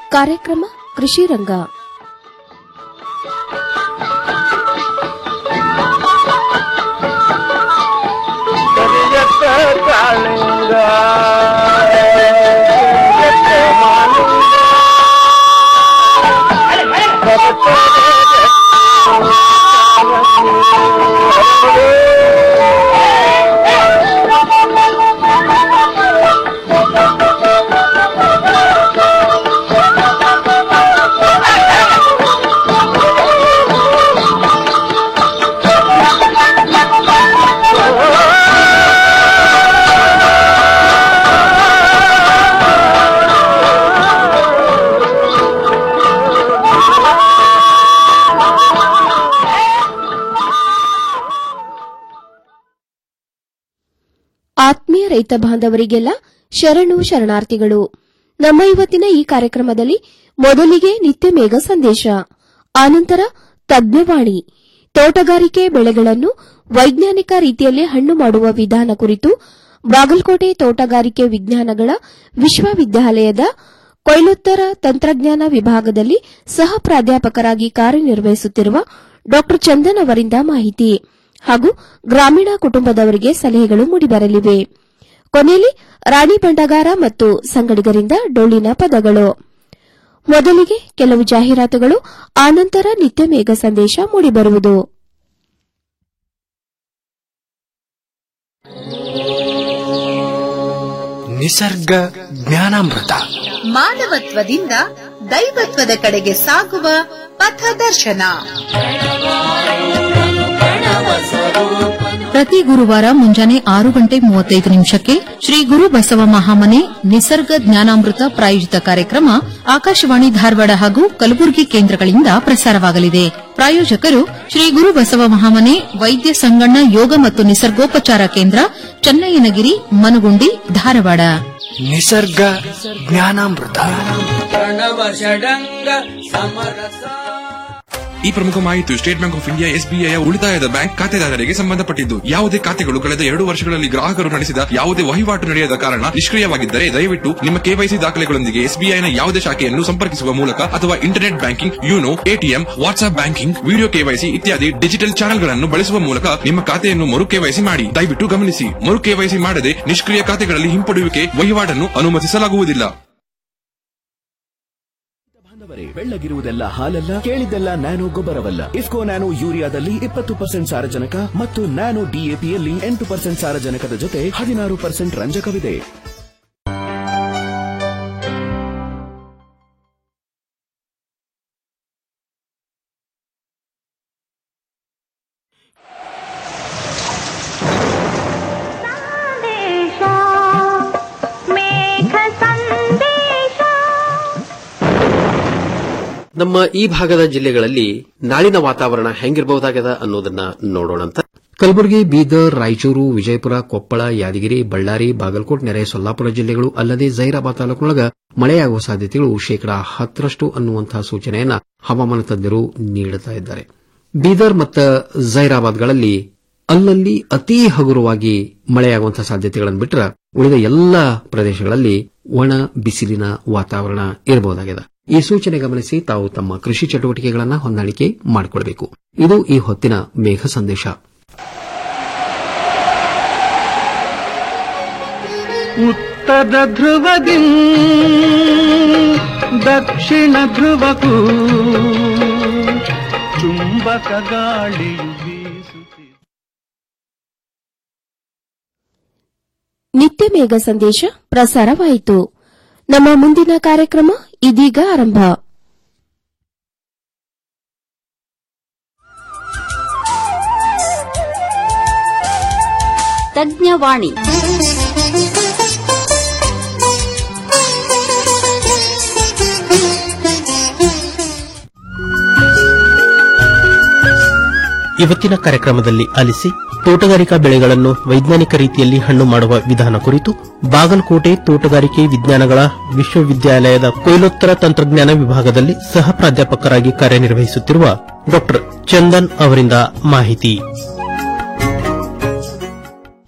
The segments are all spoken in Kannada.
ಕಾರ್ಯಕ್ರಮ ಕೃಷಿ ರಂಗ ಕರಿಯತ್ತ ಕಾಳಿಂಗ ಕರಿಯತ್ತ ಮಾಲಿಂಗ ಆತ್ಮೀಯ ರೈತ ಬಾಂಧವರಿಗೆಲ್ಲ ಶರಣು ಶರಣಾರ್ಥಿಗಳು ನಮ್ಮ ಇವತ್ತಿನ ಈ ಕಾರ್ಯಕ್ರಮದಲ್ಲಿ ಮೊದಲಿಗೆ ನಿತ್ಯ ಮೇಘ ಸಂದೇಶ ಆನಂತರ ತಜ್ಞವಾಣಿ ತೋಟಗಾರಿಕೆ ಬೆಳೆಗಳನ್ನು ವೈಜ್ಞಾನಿಕ ರೀತಿಯಲ್ಲಿ ಹಣ್ಣು ಮಾಡುವ ವಿಧಾನ ಕುರಿತು ಬಾಗಲಕೋಟೆ ತೋಟಗಾರಿಕೆ ವಿಜ್ಞಾನಗಳ ವಿಶ್ವವಿದ್ಯಾಲಯದ ಕೊಯ್ಲೋತ್ತರ ತಂತ್ರಜ್ಞಾನ ವಿಭಾಗದಲ್ಲಿ ಸಹ ಪ್ರಾಧ್ಯಾಪಕರಾಗಿ ಕಾರ್ಯನಿರ್ವಹಿಸುತ್ತಿರುವ ಡಾ ಚಂದನ್ ಅವರಿಂದ ಮಾಹಿತಿ ಹಾಗೂ ಗ್ರಾಮೀಣ ಕುಟುಂಬದವರಿಗೆ ಸಲಹೆಗಳು ಮೂಡಿಬರಲಿವೆ ಕೊನೆಯಲ್ಲಿ ರಾಣಿ ಬಂಡಗಾರ ಮತ್ತು ಸಂಗಡಿಗರಿಂದ ಡೊಳ್ಳಿನ ಪದಗಳು ಮೊದಲಿಗೆ ಕೆಲವು ಜಾಹೀರಾತುಗಳು ಆನಂತರ ನಿತ್ಯ ಮೇಘ ಸಂದೇಶ ಮೂಡಿಬರುವುದು ನಿಸರ್ಗ ಜ್ಞಾನಾಮೃತ ಮಾನವತ್ವದಿಂದ ದೈವತ್ವದ ಕಡೆಗೆ ಸಾಗುವ ಪಥದರ್ಶನ ಪ್ರತಿ ಗುರುವಾರ ಮುಂಜಾನೆ ಆರು ಗಂಟೆ ಮೂವತ್ತೈದು ನಿಮಿಷಕ್ಕೆ ಶ್ರೀ ಗುರು ಬಸವ ಮಹಾಮನೆ ನಿಸರ್ಗ ಜ್ಞಾನಾಮೃತ ಪ್ರಾಯೋಜಿತ ಕಾರ್ಯಕ್ರಮ ಆಕಾಶವಾಣಿ ಧಾರವಾಡ ಹಾಗೂ ಕಲಬುರಗಿ ಕೇಂದ್ರಗಳಿಂದ ಪ್ರಸಾರವಾಗಲಿದೆ ಪ್ರಾಯೋಜಕರು ಶ್ರೀ ಗುರು ಬಸವ ಮಹಾಮನೆ ವೈದ್ಯ ಸಂಗಣ್ಣ ಯೋಗ ಮತ್ತು ನಿಸರ್ಗೋಪಚಾರ ಕೇಂದ್ರ ಚನ್ನಯ್ಯನಗಿರಿ ಮನುಗುಂಡಿ ಧಾರವಾಡ ನಿಸರ್ಗ ಜ್ಞಾನಾಮೃತ ಈ ಪ್ರಮುಖ ಮಾಹಿತಿಯು State Bank of India SBI ಉಳಿತಾಯದ ಬ್ಯಾಂಕ್ ಖಾತೆದಾರರಿಗೆ ಸಂಬಂಧಪಟ್ಟಿದ್ದು ಯಾವುದೇ ಖಾತೆಗಳು ಕಳೆದ ಎರಡು ವರ್ಷಗಳಲ್ಲಿ ಗ್ರಾಹಕರು ನಡೆಸಿದ ಯಾವುದೇ ವಹಿವಾಟು ನಡೆಯದ ಕಾರಣ ನಿಷ್ಕ್ರಿಯವಾಗಿದ್ದರೆ ದಯವಿಟ್ಟು ನಿಮ್ಮ ಕೆವೈಸಿ ದಾಖಲೆಗಳೊಂದಿಗೆ ಎಸ್ಬಿಐನ ಯಾವುದೇ ಶಾಖೆಯನ್ನು ಸಂಪರ್ಕಿಸುವ ಮೂಲಕ ಅಥವಾ internet banking YONO ATM WhatsApp banking video KYC ಇತ್ಯಾದಿ ಡಿಜಿಟಲ್ ಚಾನೆಲ್ಗಳನ್ನು ಬಳಸುವ ಮೂಲಕ ನಿಮ್ಮ ಖಾತೆಯನ್ನು ಮರು ಕೆವೈಸಿ ಮಾಡಿ ದಯವಿಟ್ಟು ಗಮನಿಸಿ ಮರು ಕೆವೈಸಿ ಮಾಡದೆ ನಿಷ್ಕ್ರಿಯ ಖಾತೆಗಳಲ್ಲಿ ಹಿಂಪಡೆಯುವಿಕೆ ವಹಿವಾಟನ್ನು ಅನುಮತಿಸಲಾಗುವುದಿಲ್ಲ ಬಾಂಧವರೇ, ಬೆಳ್ಳಗಿರುವುದೆಲ್ಲ ಹಾಲಲ್ಲ ಕೇಳಿದ್ದೆಲ್ಲ ನ್ಯಾನೋ ಗೊಬ್ಬರವಲ್ಲ ಇಫ್ಕೋ ನ್ಯಾನೋ ಯೂರಿಯಾದಲ್ಲಿ ಇಪ್ಪತ್ತು ಪರ್ಸೆಂಟ್ ಸಾರಜನಕ ಮತ್ತು ನ್ಯಾನೋ ಡಿಎಪಿಯಲ್ಲಿ ಎಂಟು ಪರ್ಸೆಂಟ್ ಸಾರಜನಕದ ಜೊತೆ ಹದಿನಾರು ಪರ್ಸೆಂಟ್ ರಂಜಕವಿದೆ ನಮ್ಮ ಈ ಭಾಗದ ಜಿಲ್ಲೆಗಳಲ್ಲಿ ನಾಳಿನ ವಾತಾವರಣ ಹೆಂಗಿರಬಹುದಾಗದ ಅನ್ನೋದನ್ನ ನೋಡೋಣಂತ ಕಲಬುರಗಿ ಬೀದರ್ ರಾಯಚೂರು ವಿಜಯಪುರ ಕೊಪ್ಪಳ ಯಾದಗಿರಿ ಬಳ್ಳಾರಿ ಬಾಗಲಕೋಟ್ ನೆರೆ ಸೊಲ್ಲಾಪುರ ಜಿಲ್ಲೆಗಳು ಅಲ್ಲದೆ ಜೈರಾಬಾದ್ ತಾಲೂಕಿನೊಳಗ ಮಳೆಯಾಗುವ ಸಾಧ್ಯತೆಗಳು ಶೇಕಡಾ ಹತ್ತರಷ್ಟು ಅನ್ನುವಂತಹ ಸೂಚನೆಯನ್ನ ಹವಾಮಾನ ತಜ್ಞರು ನೀಡುತ್ತಾ ಇದ್ದಾರೆ ಬೀದರ್ ಮತ್ತು ಜೈರಾಬಾದ್ಗಳಲ್ಲಿ ಅಲ್ಲಲ್ಲಿ ಅತೀ ಹಗುರವಾಗಿ ಮಳೆಯಾಗುವಂತಹ ಸಾಧ್ಯತೆಗಳನ್ನು ಬಿಟ್ಟರೆ ಉಳಿದ ಎಲ್ಲ ಪ್ರದೇಶಗಳಲ್ಲಿ ಒಣ ಬಿಸಿಲಿನ ವಾತಾವರಣ ಇರಬಹುದಾಗಿದೆ ಈ ಸೂಚನೆ ಗಮನಿಸಿ ತಾವು ತಮ್ಮ ಕೃಷಿ ಚಟುವಟಿಕೆಗಳನ್ನು ಹೊಂದಾಣಿಕೆ ಮಾಡಿಕೊಳ್ಬೇಕು ಇದು ಈ ಹೊತ್ತಿನ ಮೇಘ ಸಂದೇಶ ಉತ್ತರ ಧ್ರುವದಿ ದಕ್ಷಿಣ ಧ್ರುವಕ್ಕೂ ಚುಂಬಕ ಗಾಳಿಯು ಬೀಸುತ್ತಿದೆ ನಿತ್ಯ ಮೇಘ ಸಂದೇಶ ಪ್ರಸಾರವಾಯಿತು ನಮ್ಮ ಮುಂದಿನ ಕಾರ್ಯಕ್ರಮ ಇದೀಗ ಆರಂಭ ತಜ್ಞವಾಣಿ ಇವತ್ತಿನ ಕಾರ್ಯಕ್ರಮದಲ್ಲಿ ಆಲಿಸಿ ತೋಟಗಾರಿಕಾ ಬೆಳೆಗಳನ್ನು ವೈಜ್ಞಾನಿಕ ರೀತಿಯಲ್ಲಿ ಹಣ್ಣು ಮಾಡುವ ವಿಧಾನ ಕುರಿತು ಬಾಗಲಕೋಟೆ ತೋಟಗಾರಿಕೆ ವಿಜ್ಞಾನಗಳ ವಿಶ್ವವಿದ್ಯಾಲಯದ ಕೊಯ್ಲೋತ್ತರ ತಂತ್ರಜ್ಞಾನ ವಿಭಾಗದಲ್ಲಿ ಸಹ ಪ್ರಾಧ್ಯಾಪಕರಾಗಿ ಕಾರ್ಯನಿರ್ವಹಿಸುತ್ತಿರುವ ಡಾ ಚಂದನ್ ಅವರಿಂದ ಮಾಹಿತಿ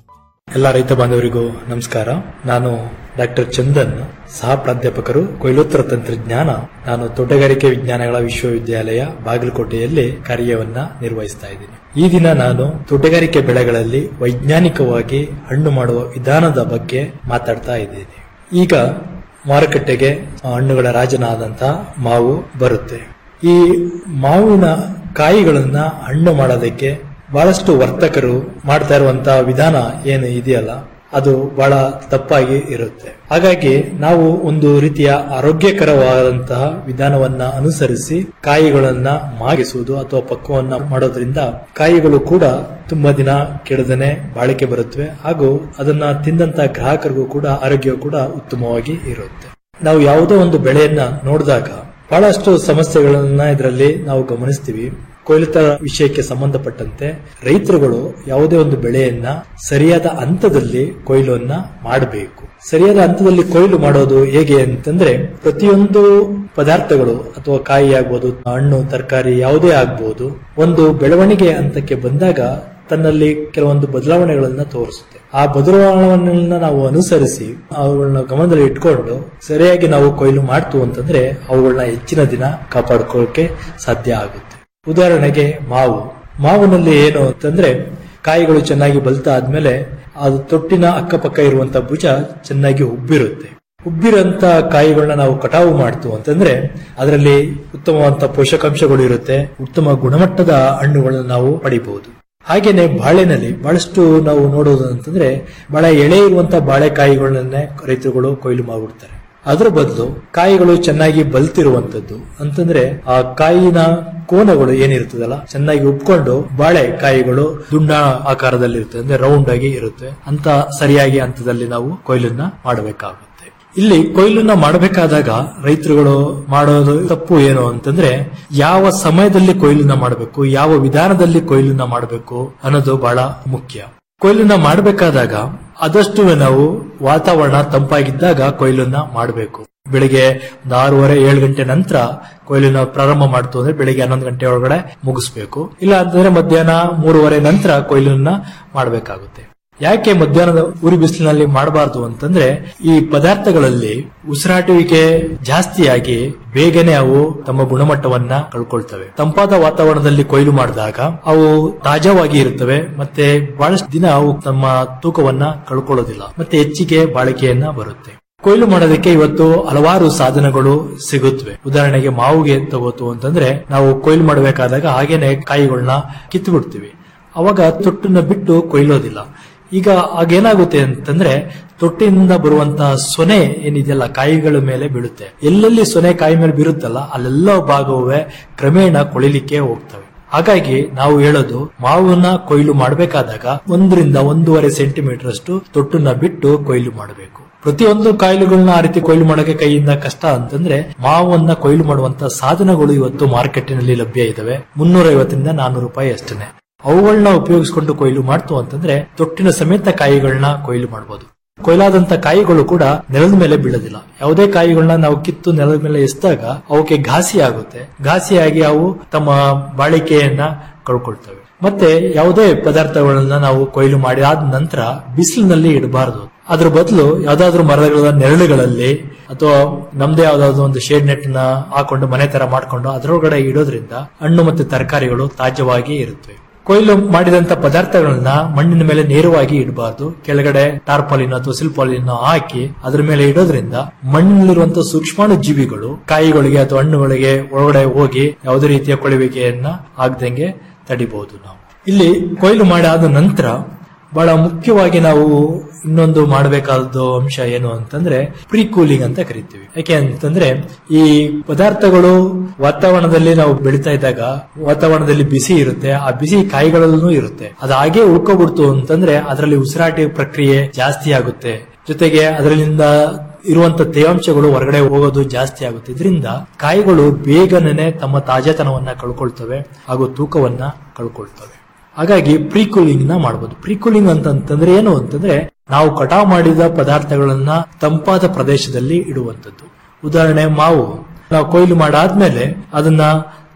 ಎಲ್ಲ ರೈತ ಬಾಂಧವರಿಗೂ ನಮಸ್ಕಾರ ನಾನು ಡಾಕ್ಟರ್ ಚಂದನ್ ಸಹ ಪ್ರಾಧ್ಯಾಪಕರು ಕೊಯ್ಲೋತ್ತರ ತಂತ್ರಜ್ಞಾನ ನಾನು ತೋಟಗಾರಿಕೆ ವಿಜ್ಞಾನಗಳ ವಿಶ್ವವಿದ್ಯಾಲಯ ಬಾಗಲಕೋಟೆಯಲ್ಲಿ ಕಾರ್ಯವನ್ನ ನಿರ್ವಹಿಸ್ತಾ ಇದ್ದೀನಿ ಈ ದಿನ ನಾನು ತೋಟಗಾರಿಕೆ ಬೆಳೆಗಳಲ್ಲಿ ವೈಜ್ಞಾನಿಕವಾಗಿ ಹಣ್ಣು ಮಾಡುವ ವಿಧಾನದ ಬಗ್ಗೆ ಮಾತಾಡ್ತಾ ಇದ್ದೀನಿ ಈಗ ಮಾರುಕಟ್ಟೆಗೆ ಹಣ್ಣುಗಳ ರಾಜನಾದಂತಹ ಮಾವು ಬರುತ್ತೆ ಈ ಮಾವಿನ ಕಾಯಿಗಳನ್ನ ಹಣ್ಣು ಮಾಡೋದಕ್ಕೆ ಬಹಳಷ್ಟು ವರ್ತಕರು ಮಾಡ್ತಾ ಇರುವಂತಹ ವಿಧಾನ ಏನು ಇದೆಯಲ್ಲ ಅದು ಬಹಳ ತಪ್ಪಾಗಿ ಇರುತ್ತೆ ಹಾಗಾಗಿ ನಾವು ಒಂದು ರೀತಿಯ ಆರೋಗ್ಯಕರವಾದಂತಹ ವಿಧಾನವನ್ನ ಅನುಸರಿಸಿ ಕಾಯಿಗಳನ್ನ ಮಾಗಿಸುವುದು ಅಥವಾ ಪಕ್ವವನ್ನ ಮಾಡೋದ್ರಿಂದ ಕಾಯಿಗಳು ಕೂಡ ತುಂಬಾ ದಿನ ಕೆಡದನೆ ಬಾಳಿಕೆ ಬರುತ್ತವೆ ಹಾಗೂ ಅದನ್ನ ತಿಂದಂತ ಗ್ರಾಹಕರಿಗೂ ಕೂಡ ಆರೋಗ್ಯ ಕೂಡ ಉತ್ತಮವಾಗಿ ಇರುತ್ತೆ ನಾವು ಯಾವುದೋ ಒಂದು ಬೆಳೆಯನ್ನ ನೋಡಿದಾಗ ಬಹಳಷ್ಟು ಸಮಸ್ಯೆಗಳನ್ನ ಇದರಲ್ಲಿ ನಾವು ಗಮನಿಸ್ತೀವಿ ಕೊಯ್ಲುತ ವಿಷಯಕ್ಕೆ ಸಂಬಂಧಪಟ್ಟಂತೆ ರೈತರುಗಳು ಯಾವುದೇ ಒಂದು ಬೆಳೆಯನ್ನ ಸರಿಯಾದ ಹಂತದಲ್ಲಿ ಕೊಯ್ಲನ್ನ ಮಾಡಬೇಕು ಸರಿಯಾದ ಹಂತದಲ್ಲಿ ಕೊಯ್ಲು ಮಾಡೋದು ಹೇಗೆ ಅಂತಂದ್ರೆ ಪ್ರತಿಯೊಂದು ಪದಾರ್ಥಗಳು ಅಥವಾ ಕಾಯಿ ಆಗ್ಬೋದು ಹಣ್ಣು ತರಕಾರಿ ಯಾವುದೇ ಆಗ್ಬೋದು ಒಂದು ಬೆಳವಣಿಗೆ ಹಂತಕ್ಕೆ ಬಂದಾಗ ತನ್ನಲ್ಲಿ ಕೆಲವೊಂದು ಬದಲಾವಣೆಗಳನ್ನ ತೋರಿಸುತ್ತೆ ಆ ಬದಲಾವಣೆಗಳನ್ನ ನಾವು ಅನುಸರಿಸಿ ಅವುಗಳನ್ನ ಗಮನದಲ್ಲಿ ಇಟ್ಕೊಂಡು ಸರಿಯಾಗಿ ನಾವು ಕೊಯ್ಲು ಮಾಡ್ತು ಅಂತಂದ್ರೆ ಅವುಗಳನ್ನ ಹೆಚ್ಚಿನ ದಿನ ಕಾಪಾಡ್ಕೊಳ್ಳೋಕೆ ಸಾಧ್ಯ ಆಗುತ್ತೆ ಉದಾಹರಣೆಗೆ ಮಾವು ಮಾವಿನಲ್ಲಿ ಏನು ಅಂತಂದ್ರೆ ಕಾಯಿಗಳು ಚೆನ್ನಾಗಿ ಬಲ್ತಾ ಆದ್ಮೇಲೆ ಅದು ತೊಟ್ಟಿನ ಅಕ್ಕಪಕ್ಕ ಇರುವಂತ ಭುಜ ಚೆನ್ನಾಗಿ ಉಬ್ಬಿರುತ್ತೆ ಉಬ್ಬಿರಂತ ಕಾಯಿಗಳನ್ನ ನಾವು ಕಟಾವು ಮಾಡ್ತು ಅಂತಂದ್ರೆ ಅದರಲ್ಲಿ ಉತ್ತಮವಾದಂತ ಪೋಷಕಾಂಶಗಳು ಇರುತ್ತೆ ಉತ್ತಮ ಗುಣಮಟ್ಟದ ಹಣ್ಣುಗಳನ್ನು ನಾವು ಪಡಿಬಹುದು ಹಾಗೇನೆ ಬಾಳೆನಲ್ಲಿ ಬಹಳಷ್ಟು ನಾವು ನೋಡೋದು ಅಂತಂದ್ರೆ ಬಹಳ ಎಳೆ ಇರುವಂತ ಬಾಳೆಕಾಯಿಗಳನ್ನೇ ರೈತರುಗಳು ಕೊಯ್ಲು ಮಾಡ್ಬಿಡ್ತಾರೆ ಅದರ ಬದಲು ಕಾಯಿಗಳು ಚೆನ್ನಾಗಿ ಬಲ್ತಿರುವಂತದ್ದು ಅಂತಂದ್ರೆ ಆ ಕಾಯಿನ ಕೋನಗಳು ಏನಿರ್ತದಲ್ಲ ಚೆನ್ನಾಗಿ ಉಪ್ಕೊಂಡು ಬಾಳೆ ಕಾಯಿಗಳು ದುಂಡ ಆಕಾರದಲ್ಲಿ ಇರುತ್ತೆ ಅಂದ್ರೆ ರೌಂಡ್ ಆಗಿ ಇರುತ್ತೆ ಅಂತ ಸರಿಯಾಗಿ ಹಂತದಲ್ಲಿ ನಾವು ಕೊಯ್ಲನ್ನ ಮಾಡಬೇಕಾಗುತ್ತೆ ಇಲ್ಲಿ ಕೊಯ್ಲನ್ನ ಮಾಡಬೇಕಾದಾಗ ರೈತರುಗಳು ಮಾಡೋದು ತಪ್ಪು ಏನು ಅಂತಂದ್ರೆ ಯಾವ ಸಮಯದಲ್ಲಿ ಕೊಯ್ಲನ್ನ ಮಾಡಬೇಕು ಯಾವ ವಿಧಾನದಲ್ಲಿ ಕೊಯ್ಲನ್ನ ಮಾಡಬೇಕು ಅನ್ನೋದು ಬಹಳ ಮುಖ್ಯ ಕೊಯ್ಲನ್ನ ಮಾಡಬೇಕಾದಾಗ ಆದಷ್ಟು ನಾವು ವಾತಾವರಣ ತಂಪಾಗಿದ್ದಾಗ ಕೊಯ್ಲನ್ನ ಮಾಡಬೇಕು ಬೆಳಿಗ್ಗೆ ಒಂದು ಆರೂವರೆ ಏಳು ಗಂಟೆ ನಂತರ ಕೊಯ್ಲನ್ನ ಪ್ರಾರಂಭ ಮಾಡ್ತು ಅಂದ್ರೆ ಬೆಳಿಗ್ಗೆ ಹನ್ನೊಂದು ಗಂಟೆ ಒಳಗಡೆ ಮುಗಿಸ್ಬೇಕು ಇಲ್ಲ ಅಂತಂದ್ರೆ ಮಧ್ಯಾಹ್ನ ಮೂರುವರೆ ನಂತರ ಕೊಯ್ಲನ್ನ ಮಾಡಬೇಕಾಗುತ್ತೆ ಯಾಕೆ ಮಧ್ಯಾಹ್ನದ ಉರಿ ಬಿಸಿಲಿನಲ್ಲಿ ಮಾಡಬಾರದು ಅಂತಂದ್ರೆ ಈ ಪದಾರ್ಥಗಳಲ್ಲಿ ಉಸಿರಾಟುವಿಕೆ ಜಾಸ್ತಿಯಾಗಿ ಬೇಗನೆ ಅವು ತಮ್ಮ ಗುಣಮಟ್ಟವನ್ನ ಕಳ್ಕೊಳ್ತವೆ ತಂಪಾದ ವಾತಾವರಣದಲ್ಲಿ ಕೊಯ್ಲು ಮಾಡಿದಾಗ ಅವು ತಾಜಾವಾಗಿ ಇರುತ್ತವೆ ಮತ್ತೆ ಬಹಳಷ್ಟು ದಿನ ಅವು ತಮ್ಮ ತೂಕವನ್ನ ಕಳ್ಕೊಳ್ಳೋದಿಲ್ಲ ಮತ್ತೆ ಹೆಚ್ಚಿಗೆ ಬಾಳಿಕೆಯನ್ನ ಬರುತ್ತೆ ಕೊಯ್ಲು ಮಾಡೋದಕ್ಕೆ ಇವತ್ತು ಹಲವಾರು ಸಾಧನಗಳು ಸಿಗುತ್ತವೆ ಉದಾಹರಣೆಗೆ ಮಾವಿಗೆ ತಗೋತು ಅಂತಂದ್ರೆ ನಾವು ಕೊಯ್ಲು ಮಾಡಬೇಕಾದಾಗ ಹಾಗೇನೆ ಕಾಯಿಗಳನ್ನ ಕಿತ್ತು ಬಿಡ್ತೀವಿ ಅವಾಗ ತೊಟ್ಟನ್ನ ಬಿಟ್ಟು ಕೊಯ್ಲೋದಿಲ್ಲ ಈಗ ಆಗೇನಾಗುತ್ತೆ ಅಂತಂದ್ರೆ ತೊಟ್ಟಿನಿಂದ ಬರುವಂತಹ ಸೊನೆ ಏನಿದೆಯಲ್ಲ ಕಾಯಿಗಳ ಮೇಲೆ ಬೀಳುತ್ತೆ ಎಲ್ಲೆಲ್ಲಿ ಸೊನೆ ಕಾಯಿ ಮೇಲೆ ಬೀರುತ್ತಲ್ಲ ಅಲ್ಲೆಲ್ಲ ಭಾಗವೇ ಕ್ರಮೇಣ ಕೊಳಿಲಿಕ್ಕೆ ಹೋಗ್ತವೆ ಹಾಗಾಗಿ ನಾವು ಹೇಳೋದು ಮಾವನ್ನ ಕೊಯ್ಲು ಮಾಡಬೇಕಾದಾಗ ಒಂದರಿಂದ ಒಂದೂವರೆ ಸೆಂಟಿಮೀಟರ್ ಅಷ್ಟು ತೊಟ್ಟನ್ನ ಬಿಟ್ಟು ಕೊಯ್ಲು ಮಾಡಬೇಕು ಪ್ರತಿಯೊಂದು ಕಾಯಿಲೆಗಳನ್ನ ಆ ರೀತಿ ಕೊಯ್ಲು ಮಾಡೋಕೆ ಕೈಯಿಂದ ಕಷ್ಟ ಅಂತಂದ್ರೆ ಮಾವನ್ನ ಕೊಯ್ಲು ಮಾಡುವಂತ ಸಾಧನಗಳು ಇವತ್ತು ಮಾರ್ಕೆಟಿನಲ್ಲಿ ಲಭ್ಯ ಇದಾವೆ ಮುನ್ನೂರ ಐವತ್ತರಿಂದ ನಾನೂರು ರೂಪಾಯಿ ಅಷ್ಟೇ ಅವುಗಳನ್ನ ಉಪಯೋಗಿಸಿಕೊಂಡು ಕೊಯ್ಲು ಮಾಡ್ತು ಅಂತಂದ್ರೆ ತೊಟ್ಟಿನ ಸಮೇತ ಕಾಯಿಗಳನ್ನ ಕೊಯ್ಲು ಮಾಡಬಹುದು ಕೊಯ್ಲಾದಂತ ಕಾಯಿಗಳು ಕೂಡ ನೆಲದ ಮೇಲೆ ಬೀಳೋದಿಲ್ಲ ಯಾವುದೇ ಕಾಯಿಗಳನ್ನ ನಾವು ಕಿತ್ತು ನೆಲದ ಮೇಲೆ ಎಸ್ದಾಗ ಅವಕ್ಕೆ ಘಾಸಿ ಆಗುತ್ತೆ ಘಾಸಿಯಾಗಿ ಅವು ತಮ್ಮ ಬಾಳಿಕೆಯನ್ನ ಕಳ್ಕೊಳ್ತವೆ ಮತ್ತೆ ಯಾವುದೇ ಪದಾರ್ಥಗಳನ್ನ ನಾವು ಕೊಯ್ಲು ಮಾಡಿ ಆದ ನಂತರ ಬಿಸಿಲಿನಲ್ಲಿ ಇಡಬಾರದು ಅದ್ರ ಬದಲು ಯಾವ್ದಾದ್ರು ಮರಗಳ ನೆರಳುಗಳಲ್ಲಿ ಅಥವಾ ನಮ್ದೇ ಯಾವ್ದಾದ್ರು ಒಂದು ಶೇಡ್ ನೆಟ್ ನ ಹಾಕೊಂಡು ಮನೆ ತರ ಮಾಡ್ಕೊಂಡು ಅದರೊಳಗಡೆ ಇಡೋದ್ರಿಂದ ಹಣ್ಣು ಮತ್ತೆ ತರಕಾರಿಗಳು ತಾಜವಾಗಿ ಇರುತ್ತವೆ ಕೊಯ್ಲು ಮಾಡಿದಂತ ಪದಾರ್ಥಗಳನ್ನ ಮಣ್ಣಿನ ಮೇಲೆ ನೇರವಾಗಿ ಇಡಬಾರ್ದು ಕೆಳಗಡೆ ಟಾರ್ಪಾಲಿನ್ ಅಥವಾ ಸಿಲ್ಪಾಲಿನ್ ಹಾಕಿ ಅದ್ರ ಮೇಲೆ ಇಡೋದ್ರಿಂದ ಮಣ್ಣಿನಲ್ಲಿರುವಂತಹ ಸೂಕ್ಷ್ಮಾಣು ಜೀವಿಗಳು ಕಾಯಿಗಳಿಗೆ ಅಥವಾ ಹಣ್ಣುಗಳಿಗೆ ಒಳಗಡೆ ಹೋಗಿ ಯಾವುದೇ ರೀತಿಯ ಕೊಳೆಯುವಿಕೆಯನ್ನ ಆಗದಂಗೆ ತಡಿಬಹುದು ನಾವು ಇಲ್ಲಿ ಕೊಯ್ಲು ಮಾಡಾದ ನಂತರ ಬಹಳ ಮುಖ್ಯವಾಗಿ ನಾವು ಇನ್ನೊಂದು ಮಾಡಬೇಕಾದ ಅಂಶ ಏನು ಅಂತಂದ್ರೆ ಪ್ರೀ ಕೂಲಿಂಗ್ ಅಂತ ಕರಿತೀವಿ ಯಾಕೆ ಅಂತಂದ್ರೆ ಈ ಪದಾರ್ಥಗಳು ವಾತಾವರಣದಲ್ಲಿ ನಾವು ಬೆಳೀತಾ ಇದ್ದಾಗ ವಾತಾವರಣದಲ್ಲಿ ಬಿಸಿ ಇರುತ್ತೆ ಆ ಬಿಸಿ ಕಾಯಿಗಳಲ್ಲೂ ಇರುತ್ತೆ ಅದು ಹಾಗೆ ಉಳ್ಕೊಬಿಡ್ತು ಅಂತಂದ್ರೆ ಅದರಲ್ಲಿ ಉಸಿರಾಟ ಪ್ರಕ್ರಿಯೆ ಜಾಸ್ತಿ ಆಗುತ್ತೆ ಜೊತೆಗೆ ಅದರಿಂದ ಇರುವಂತ ತೇವಾಂಶಗಳು ಹೊರಗಡೆ ಹೋಗೋದು ಜಾಸ್ತಿ ಆಗುತ್ತೆ ಇದರಿಂದ ಕಾಯಿಗಳು ಬೇಗನೆ ತಮ್ಮ ತಾಜಾತನವನ್ನ ಕಳ್ಕೊಳ್ತವೆ ಹಾಗೂ ತೂಕವನ್ನ ಕಳ್ಕೊಳ್ತವೆ ಹಾಗಾಗಿ ಪ್ರೀ ಕೂಲಿಂಗ್ ನ ಮಾಡಬಹುದು ಪ್ರೀ ಕೂಲಿಂಗ್ ಅಂತಂದ್ರೆ ಏನು ಅಂತಂದ್ರೆ ನಾವು ಕಟಾವ್ ಮಾಡಿದ ಪದಾರ್ಥಗಳನ್ನ ತಂಪಾದ ಪ್ರದೇಶದಲ್ಲಿ ಇಡುವಂತದ್ದು ಉದಾಹರಣೆ ಮಾವು ನಾವು ಕೊಯ್ಲು ಮಾಡಾದ್ಮೇಲೆ ಅದನ್ನ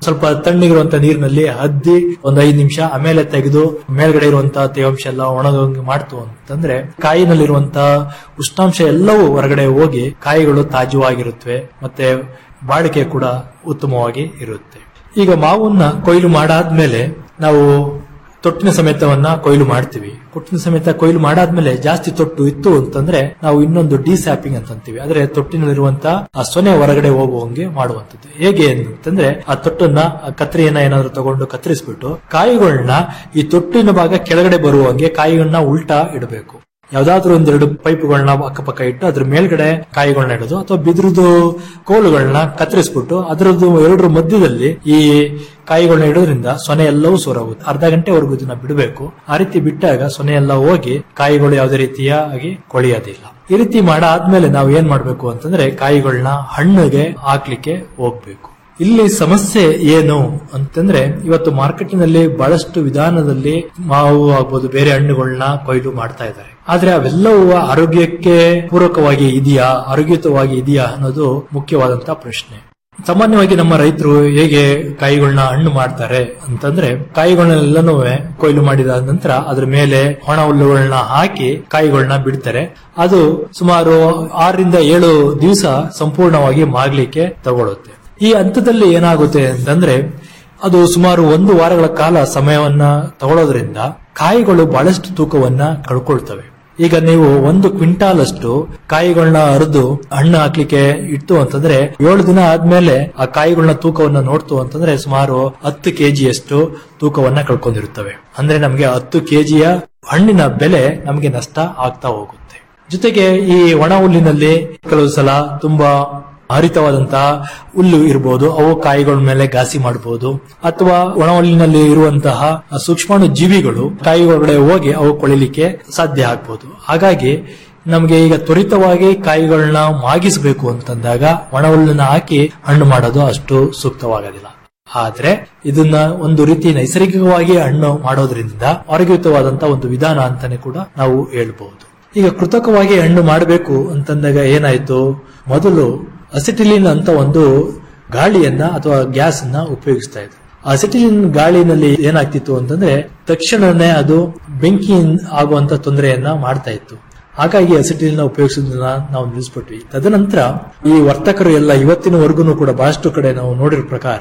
ಸ್ವಲ್ಪ ತಣ್ಣಗಿರುವಂತ ನೀರಿನಲ್ಲಿ ಅದ್ದಿ ಒಂದ್ ಐದು ನಿಮಿಷ ಆಮೇಲೆ ತೆಗೆದು ಮೇಲ್ಗಡೆ ಇರುವಂತಹ ತೇವಾಂಶ ಎಲ್ಲ ಒಣಗಂಗೆ ಮಾಡ್ತು ಅಂತಂದ್ರೆ ಕಾಯಿನಲ್ಲಿರುವಂತಹ ಉಷ್ಣಾಂಶ ಎಲ್ಲವೂ ಹೊರಗಡೆ ಹೋಗಿ ಕಾಯಿಗಳು ತಾಜವಾಗಿರುತ್ತವೆ ಮತ್ತೆ ಬಾಳಿಕೆ ಕೂಡ ಉತ್ತಮವಾಗಿ ಇರುತ್ತೆ ಈಗ ಮಾವನ್ನ ಕೊಯ್ಲು ಮಾಡಾದ್ಮೇಲೆ ನಾವು ತೊಟ್ಟಿನ ಸಮೇತವನ್ನ ಕೊಯ್ಲು ಮಾಡ್ತೀವಿ ತೊಟ್ಟಿನ ಸಮೇತ ಕೊಯ್ಲು ಮಾಡಾದ್ಮೇಲೆ ಜಾಸ್ತಿ ತೊಟ್ಟು ಇತ್ತು ಅಂತಂದ್ರೆ ನಾವು ಇನ್ನೊಂದು ಡಿಸ್ಯಾಪಿಂಗ್ ಅಂತ ಅಂತೀವಿ ಅಂದ್ರೆ ತೊಟ್ಟಿನಲ್ಲಿರುವಂತ ಆ ಸೊನೆ ಹೊರಗಡೆ ಹೋಗುವಂಗೆ ಮಾಡುವಂತದ್ದು ಹೇಗೆ ಅಂತಂದ್ರೆ ಆ ತೊಟ್ಟನ್ನ ಆ ಕತ್ರಿಯನ್ನ ಏನಾದ್ರು ತಗೊಂಡು ಕತ್ತರಿಸ್ಬಿಟ್ಟು ಕಾಯಿಗಳನ್ನ ಈ ತೊಟ್ಟಿನ ಭಾಗ ಕೆಳಗಡೆ ಬರುವಂಗೆ ಕಾಯಿಗಳನ್ನ ಉಲ್ಟಾ ಇಡಬೇಕು ಯಾವ್ದಾದ್ರು ಒಂದೆರಡು ಪೈಪ್ಗಳನ್ನ ಅಕ್ಕಪಕ್ಕ ಇಟ್ಟು ಅದ್ರ ಮೇಲ್ಗಡೆ ಕಾಯಿಗಳನ್ನ ಇಡೋದು ಅಥವಾ ಬಿದಿರುದು ಕೋಲುಗಳನ್ನ ಕತ್ತರಿಸ್ಬಿಟ್ಟು ಅದರದ್ದು ಎರಡರ ಮಧ್ಯದಲ್ಲಿ ಈ ಕಾಯಿಗಳನ್ನ ಇಡೋದ್ರಿಂದ ಸೊನೆ ಎಲ್ಲವೂ ಸೋರೋಗುತ್ತೆ ಅರ್ಧ ಗಂಟೆವರೆಗೂ ಇದನ್ನ ಬಿಡಬೇಕು ಆ ರೀತಿ ಬಿಟ್ಟಾಗ ಸೊನೆ ಎಲ್ಲ ಹೋಗಿ ಕಾಯಿಗಳು ಯಾವುದೇ ರೀತಿಯಾಗಿ ಕೊಳೆಯೋದಿಲ್ಲ ಈ ರೀತಿ ಮಾಡಾದ್ಮೇಲೆ ನಾವು ಏನ್ ಮಾಡ್ಬೇಕು ಅಂತಂದ್ರೆ ಕಾಯಿಗಳನ್ನ ಹಣ್ಣಿಗೆ ಹಾಕ್ಲಿಕ್ಕೆ ಹೋಗ್ಬೇಕು ಇಲ್ಲಿ ಸಮಸ್ಯೆ ಏನು ಅಂತಂದ್ರೆ ಇವತ್ತು ಮಾರ್ಕೆಟಿನಲ್ಲಿ ಬಹಳಷ್ಟು ವಿಧಾನದಲ್ಲಿ ಮಾವು ಆಗ್ಬೋದು ಬೇರೆ ಹಣ್ಣುಗಳನ್ನ ಕೊಯ್ಲು ಮಾಡ್ತಾ ಇದ್ದಾರೆ ಆದ್ರೆ ಅವೆಲ್ಲವೂ ಆರೋಗ್ಯಕ್ಕೆ ಪೂರಕವಾಗಿ ಇದೆಯಾ ಆರೋಗ್ಯಯುತವಾಗಿ ಇದೆಯಾ ಅನ್ನೋದು ಮುಖ್ಯವಾದಂತ ಪ್ರಶ್ನೆ ಸಾಮಾನ್ಯವಾಗಿ ನಮ್ಮ ರೈತರು ಹೇಗೆ ಕಾಯಿಗಳನ್ನ ಹಣ್ಣು ಮಾಡ್ತಾರೆ ಅಂತಂದ್ರೆ ಕಾಯಿಗಳನ್ನೆಲ್ಲನೂ ಕೊಯ್ಲು ಮಾಡಿದ ನಂತರ ಅದ್ರ ಮೇಲೆ ಒಣ ಹುಲ್ಲುಗಳನ್ನ ಹಾಕಿ ಕಾಯಿಗಳನ್ನ ಬಿಡ್ತಾರೆ ಅದು ಸುಮಾರು ಆರರಿಂದ ಏಳು ದಿವಸ ಸಂಪೂರ್ಣವಾಗಿ ಮಾಗ್ಲಿಕ್ಕೆ ತಗೊಳುತ್ತೆ ಈ ಹಂತದಲ್ಲಿ ಏನಾಗುತ್ತೆ ಅಂತಂದ್ರೆ ಅದು ಸುಮಾರು ಒಂದು ವಾರಗಳ ಕಾಲ ಸಮಯವನ್ನ ತಗೊಳ್ಳೋದ್ರಿಂದ ಕಾಯಿಗಳು ಬಹಳಷ್ಟು ತೂಕವನ್ನ ಕಳ್ಕೊಳ್ತವೆ ಈಗ ನೀವು ಒಂದು ಕ್ವಿಂಟಾಲ್ ಅಷ್ಟು ಕಾಯಿಗಳನ್ನ ಅರಿದು ಹಣ್ಣು ಹಾಕ್ಲಿಕ್ಕೆ ಇಟ್ಟು ಅಂತಂದ್ರೆ ಏಳು ದಿನ ಆದ್ಮೇಲೆ ಆ ಕಾಯಿಗಳನ್ನ ತೂಕವನ್ನ ನೋಡ್ತು ಅಂತಂದ್ರೆ ಸುಮಾರು ಹತ್ತು ಕೆಜಿಯಷ್ಟು ತೂಕವನ್ನ ಕಳ್ಕೊಂಡಿರುತ್ತವೆ ಅಂದ್ರೆ ನಮಗೆ ಹತ್ತು ಕೆಜಿಯ ಹಣ್ಣಿನ ಬೆಲೆ ನಮಗೆ ನಷ್ಟ ಆಗ್ತಾ ಹೋಗುತ್ತೆ ಜೊತೆಗೆ ಈ ಒಣ ಹುಲ್ಲಿನಲ್ಲಿ ಕೆಲವು ಸಲ ತುಂಬಾ ಹರಿತವಾದಂತಹ ಹುಲ್ಲು ಇರಬಹುದು ಅವು ಕಾಯಿಗಳ ಮೇಲೆ ಘಾಸಿ ಮಾಡಬಹುದು ಅಥವಾ ಒಣ ಹುಲ್ಲಿನಲ್ಲಿ ಇರುವಂತಹ ಸೂಕ್ಷ್ಮಾಣು ಜೀವಿಗಳು ಕಾಯಿಗಳೊಳಗಡೆ ಹೋಗಿ ಅವು ಕೊಳಿಲಿಕ್ಕೆ ಸಾಧ್ಯ ಆಗ್ಬಹುದು ಹಾಗಾಗಿ ನಮಗೆ ಈಗ ತ್ವರಿತವಾಗಿ ಕಾಯಿಗಳನ್ನ ಮಾಗಿಸಬೇಕು ಅಂತಂದಾಗ ಒಣ ಹುಲ್ಲನ್ನ ಹಾಕಿ ಹಣ್ಣು ಮಾಡೋದು ಅಷ್ಟು ಸೂಕ್ತವಾಗೋದಿಲ್ಲ ಆದ್ರೆ ಇದನ್ನ ಒಂದು ರೀತಿ ನೈಸರ್ಗಿಕವಾಗಿ ಹಣ್ಣು ಮಾಡೋದ್ರಿಂದ ಆರೋಗ್ಯಯುತವಾದಂತಹ ಒಂದು ವಿಧಾನ ಅಂತಾನೆ ಕೂಡ ನಾವು ಹೇಳ್ಬಹುದು ಈಗ ಕೃತಕವಾಗಿ ಹಣ್ಣು ಮಾಡಬೇಕು ಅಂತಂದಾಗ ಏನಾಯ್ತು ಮೊದಲು ಅಸಿಟಿಲಿನ್ ಅಂತ ಒಂದು ಗಾಳಿಯನ್ನ ಅಥವಾ ಗ್ಯಾಸ್ ಅನ್ನ ಉಪಯೋಗಿಸ್ತಾ ಇದ್ರು ಅಸಿಟಿಲಿನ್ ಗಾಳಿನಲ್ಲಿ ಏನಾಗ್ತಿತ್ತು ಅಂತಂದ್ರೆ ತಕ್ಷಣನೇ ಅದು ಬೆಂಕಿ ಆಗುವಂತ ತೊಂದರೆಯನ್ನ ಮಾಡ್ತಾ ಇತ್ತು ಹಾಗಾಗಿ ಅಸಿಟಿಲಿನ್ ಉಪಯೋಗಿಸೋದನ್ನ ನಾವು ನಿಲ್ಲಿಸ್ಬಿಟ್ವಿ ತದನಂತರ ಈ ವರ್ತಕರು ಎಲ್ಲ ಇವತ್ತಿನವರೆಗೂ ಕೂಡ ಬಹಳಷ್ಟು ಕಡೆ ನಾವು ನೋಡಿರೋ ಪ್ರಕಾರ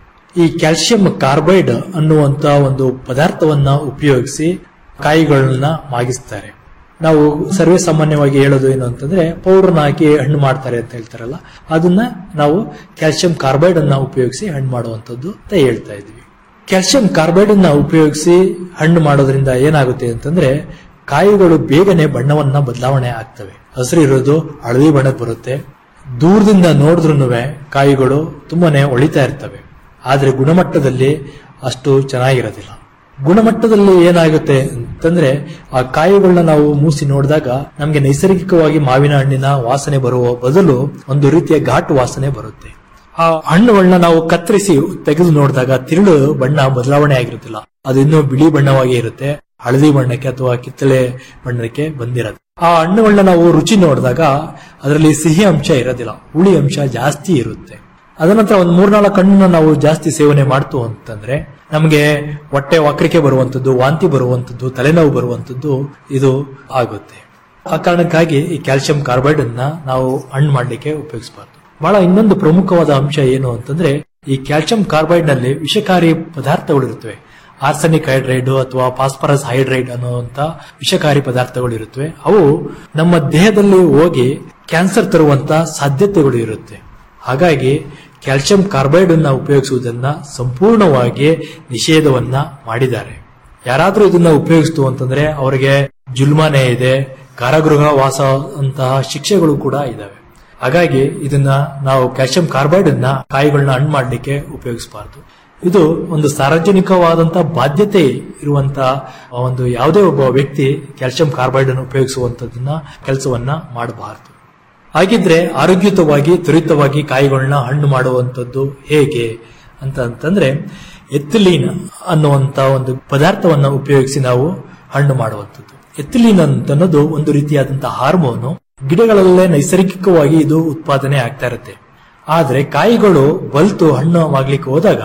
ಈ ಕ್ಯಾಲ್ಸಿಯಂ ಕಾರ್ಬೈಡ್ ಅನ್ನುವಂತ ಒಂದು ಪದಾರ್ಥವನ್ನ ಉಪಯೋಗಿಸಿ ಕಾಯಿಗಳನ್ನ ಮಾಗಿಸ್ತಾರೆ ನಾವು ಸರ್ವೇ ಸಾಮಾನ್ಯವಾಗಿ ಹೇಳೋದು ಏನು ಅಂತಂದ್ರೆ ಪೌಡರ್ನ ಹಾಕಿ ಹಣ್ಣು ಮಾಡ್ತಾರೆ ಅಂತ ಹೇಳ್ತಾರಲ್ಲ ಅದನ್ನ ನಾವು ಕ್ಯಾಲ್ಸಿಯಂ ಕಾರ್ಬೈಡ್ ಅನ್ನ ಉಪಯೋಗಿಸಿ ಹಣ್ಣು ಮಾಡುವಂತದ್ದು ಅಂತ ಹೇಳ್ತಾ ಇದ್ವಿ ಕ್ಯಾಲ್ಸಿಯಂ ಕಾರ್ಬೈಡ್ ಅನ್ನ ಉಪಯೋಗಿಸಿ ಹಣ್ಣು ಮಾಡೋದ್ರಿಂದ ಏನಾಗುತ್ತೆ ಅಂತಂದ್ರೆ ಕಾಯಿಗಳು ಬೇಗನೆ ಬಣ್ಣವನ್ನ ಬದಲಾವಣೆ ಆಗ್ತವೆ ಹಸಿರು ಇರೋದು ಹಳದಿ ಬಣ್ಣಕ್ಕೆ ಬರುತ್ತೆ ದೂರದಿಂದ ನೋಡಿದ್ರು ಕಾಯಿಗಳು ತುಂಬಾನೇ ಒಳಿತಾ ಇರ್ತವೆ ಆದ್ರೆ ಗುಣಮಟ್ಟದಲ್ಲಿ ಅಷ್ಟು ಚೆನ್ನಾಗಿರೋದಿಲ್ಲ ಗುಣಮಟ್ಟದಲ್ಲಿ ಏನಾಗುತ್ತೆ ಅಂತಂದ್ರೆ ಆ ಕಾಯಿಗಳನ್ನ ನಾವು ಮೂಸಿ ನೋಡಿದಾಗ ನಮ್ಗೆ ನೈಸರ್ಗಿಕವಾಗಿ ಮಾವಿನ ಹಣ್ಣಿನ ವಾಸನೆ ಬರುವ ಬದಲು ಒಂದು ರೀತಿಯ ಘಾಟು ವಾಸನೆ ಬರುತ್ತೆ ಆ ಹಣ್ಣುಗಳನ್ನ ನಾವು ಕತ್ತರಿಸಿ ತೆಗೆದು ನೋಡಿದಾಗ ತಿರುಳು ಬಣ್ಣ ಬದಲಾವಣೆ ಆಗಿರುತ್ತಿಲ್ಲ ಅದು ಇನ್ನೂ ಬಿಳಿ ಬಣ್ಣವಾಗಿ ಇರುತ್ತೆ ಹಳದಿ ಬಣ್ಣಕ್ಕೆ ಅಥವಾ ಕಿತ್ತಳೆ ಬಣ್ಣಕ್ಕೆ ಬಂದಿರೋದು ಆ ಹಣ್ಣುಗಳನ್ನ ನಾವು ರುಚಿ ನೋಡಿದಾಗ ಅದರಲ್ಲಿ ಸಿಹಿ ಅಂಶ ಇರೋದಿಲ್ಲ ಹುಳಿ ಅಂಶ ಜಾಸ್ತಿ ಇರುತ್ತೆ ಅದನಂತರ ಒಂದು ಮೂರ್ನಾಲ್ಕು ಹಣ್ಣನ್ನ ನಾವು ಜಾಸ್ತಿ ಸೇವನೆ ಮಾಡ್ತು ಅಂತಂದ್ರೆ ನಮಗೆ ಹೊಟ್ಟೆ ವಕ್ರಿಕೆ ಬರುವಂತದ್ದು ವಾಂತಿ ಬರುವಂತದ್ದು ತಲೆನೋವು ಬರುವಂತದ್ದು ಇದು ಆಗುತ್ತೆ ಆ ಕಾರಣಕ್ಕಾಗಿ ಈ ಕ್ಯಾಲ್ಸಿಯಂ ಕಾರ್ಬೈಡ್ ಅನ್ನ ನಾವು ಹಣ್ಣು ಮಾಡ್ಲಿಕ್ಕೆ ಉಪಯೋಗಿಸಬಾರ್ದು ಬಹಳ ಇನ್ನೊಂದು ಪ್ರಮುಖವಾದ ಅಂಶ ಏನು ಅಂತಂದ್ರೆ ಈ ಕ್ಯಾಲ್ಸಿಯಂ ಕಾರ್ಬೈಡ್ ನಲ್ಲಿ ವಿಷಕಾರಿ ಪದಾರ್ಥಗಳು ಇರುತ್ತವೆ ಆರ್ಸನಿಕ್ ಹೈಡ್ರೈಡ್ ಅಥವಾ ಫಾಸ್ಫರಸ್ ಹೈಡ್ರೈಡ್ ಅನ್ನುವಂತ ವಿಷಕಾರಿ ಪದಾರ್ಥಗಳು ಇರುತ್ತವೆ ಅವು ನಮ್ಮ ದೇಹದಲ್ಲಿ ಹೋಗಿ ಕ್ಯಾನ್ಸರ್ ತರುವಂತ ಸಾಧ್ಯತೆಗಳು ಇರುತ್ತೆ ಹಾಗಾಗಿ ಕ್ಯಾಲ್ಸಿಯಂ ಕಾರ್ಬೈಡ್ ಅನ್ನ ಉಪಯೋಗಿಸುವುದನ್ನ ಸಂಪೂರ್ಣವಾಗಿ ನಿಷೇಧವನ್ನ ಮಾಡಿದ್ದಾರೆ ಯಾರಾದ್ರೂ ಇದನ್ನ ಉಪಯೋಗಿಸ್ತು ಅಂತಂದ್ರೆ ಅವರಿಗೆ ಜುಲ್ಮಾನೆ ಇದೆ ಕಾರಾಗೃಹ ವಾಸ ಅಂತಹ ಶಿಕ್ಷೆಗಳು ಕೂಡ ಇದಾವೆ ಹಾಗಾಗಿ ಇದನ್ನ ನಾವು ಕ್ಯಾಲ್ಸಿಯಂ ಕಾರ್ಬೈಡ್ ಅನ್ನ ಕಾಯಿಗಳನ್ನ ಹಣ್ಣು ಮಾಡಲಿಕ್ಕೆ ಉಪಯೋಗಿಸಬಾರದು ಇದು ಒಂದು ಸಾರ್ವಜನಿಕವಾದಂತಹ ಬಾಧ್ಯತೆ ಇರುವಂತಹ ಒಂದು ಯಾವುದೇ ಒಬ್ಬ ವ್ಯಕ್ತಿ ಕ್ಯಾಲ್ಸಿಯಂ ಕಾರ್ಬೈಡ್ ಅನ್ನು ಉಪಯೋಗಿಸುವಂತದನ್ನ ಕೆಲಸವನ್ನ ಮಾಡಬಾರದು ಹಾಗಿದ್ರೆ ಆರೋಗ್ಯಯುತವಾಗಿ ತ್ವರಿತವಾಗಿ ಕಾಯಿಗಳನ್ನ ಹಣ್ಣು ಮಾಡುವಂತದ್ದು ಹೇಗೆ ಅಂತ ಅಂತಂದ್ರೆ ಎಥಿಲೀನ್ ಅನ್ನುವಂತ ಒಂದು ಪದಾರ್ಥವನ್ನ ಉಪಯೋಗಿಸಿ ನಾವು ಹಣ್ಣು ಮಾಡುವಂತದ್ದು ಎಥಿಲೀನ್ ಅಂತ ಅನ್ನೋದು ಒಂದು ರೀತಿಯಾದಂತಹ ಹಾರ್ಮೋನು ಗಿಡಗಳಲ್ಲೇ ನೈಸರ್ಗಿಕವಾಗಿ ಇದು ಉತ್ಪಾದನೆ ಆಗ್ತಾ ಇರುತ್ತೆ ಆದ್ರೆ ಕಾಯಿಗಳು ಬಲ್ತು ಹಣ್ಣು ಆಗ್ಲಿಕ್ಕೆ ಹೋದಾಗ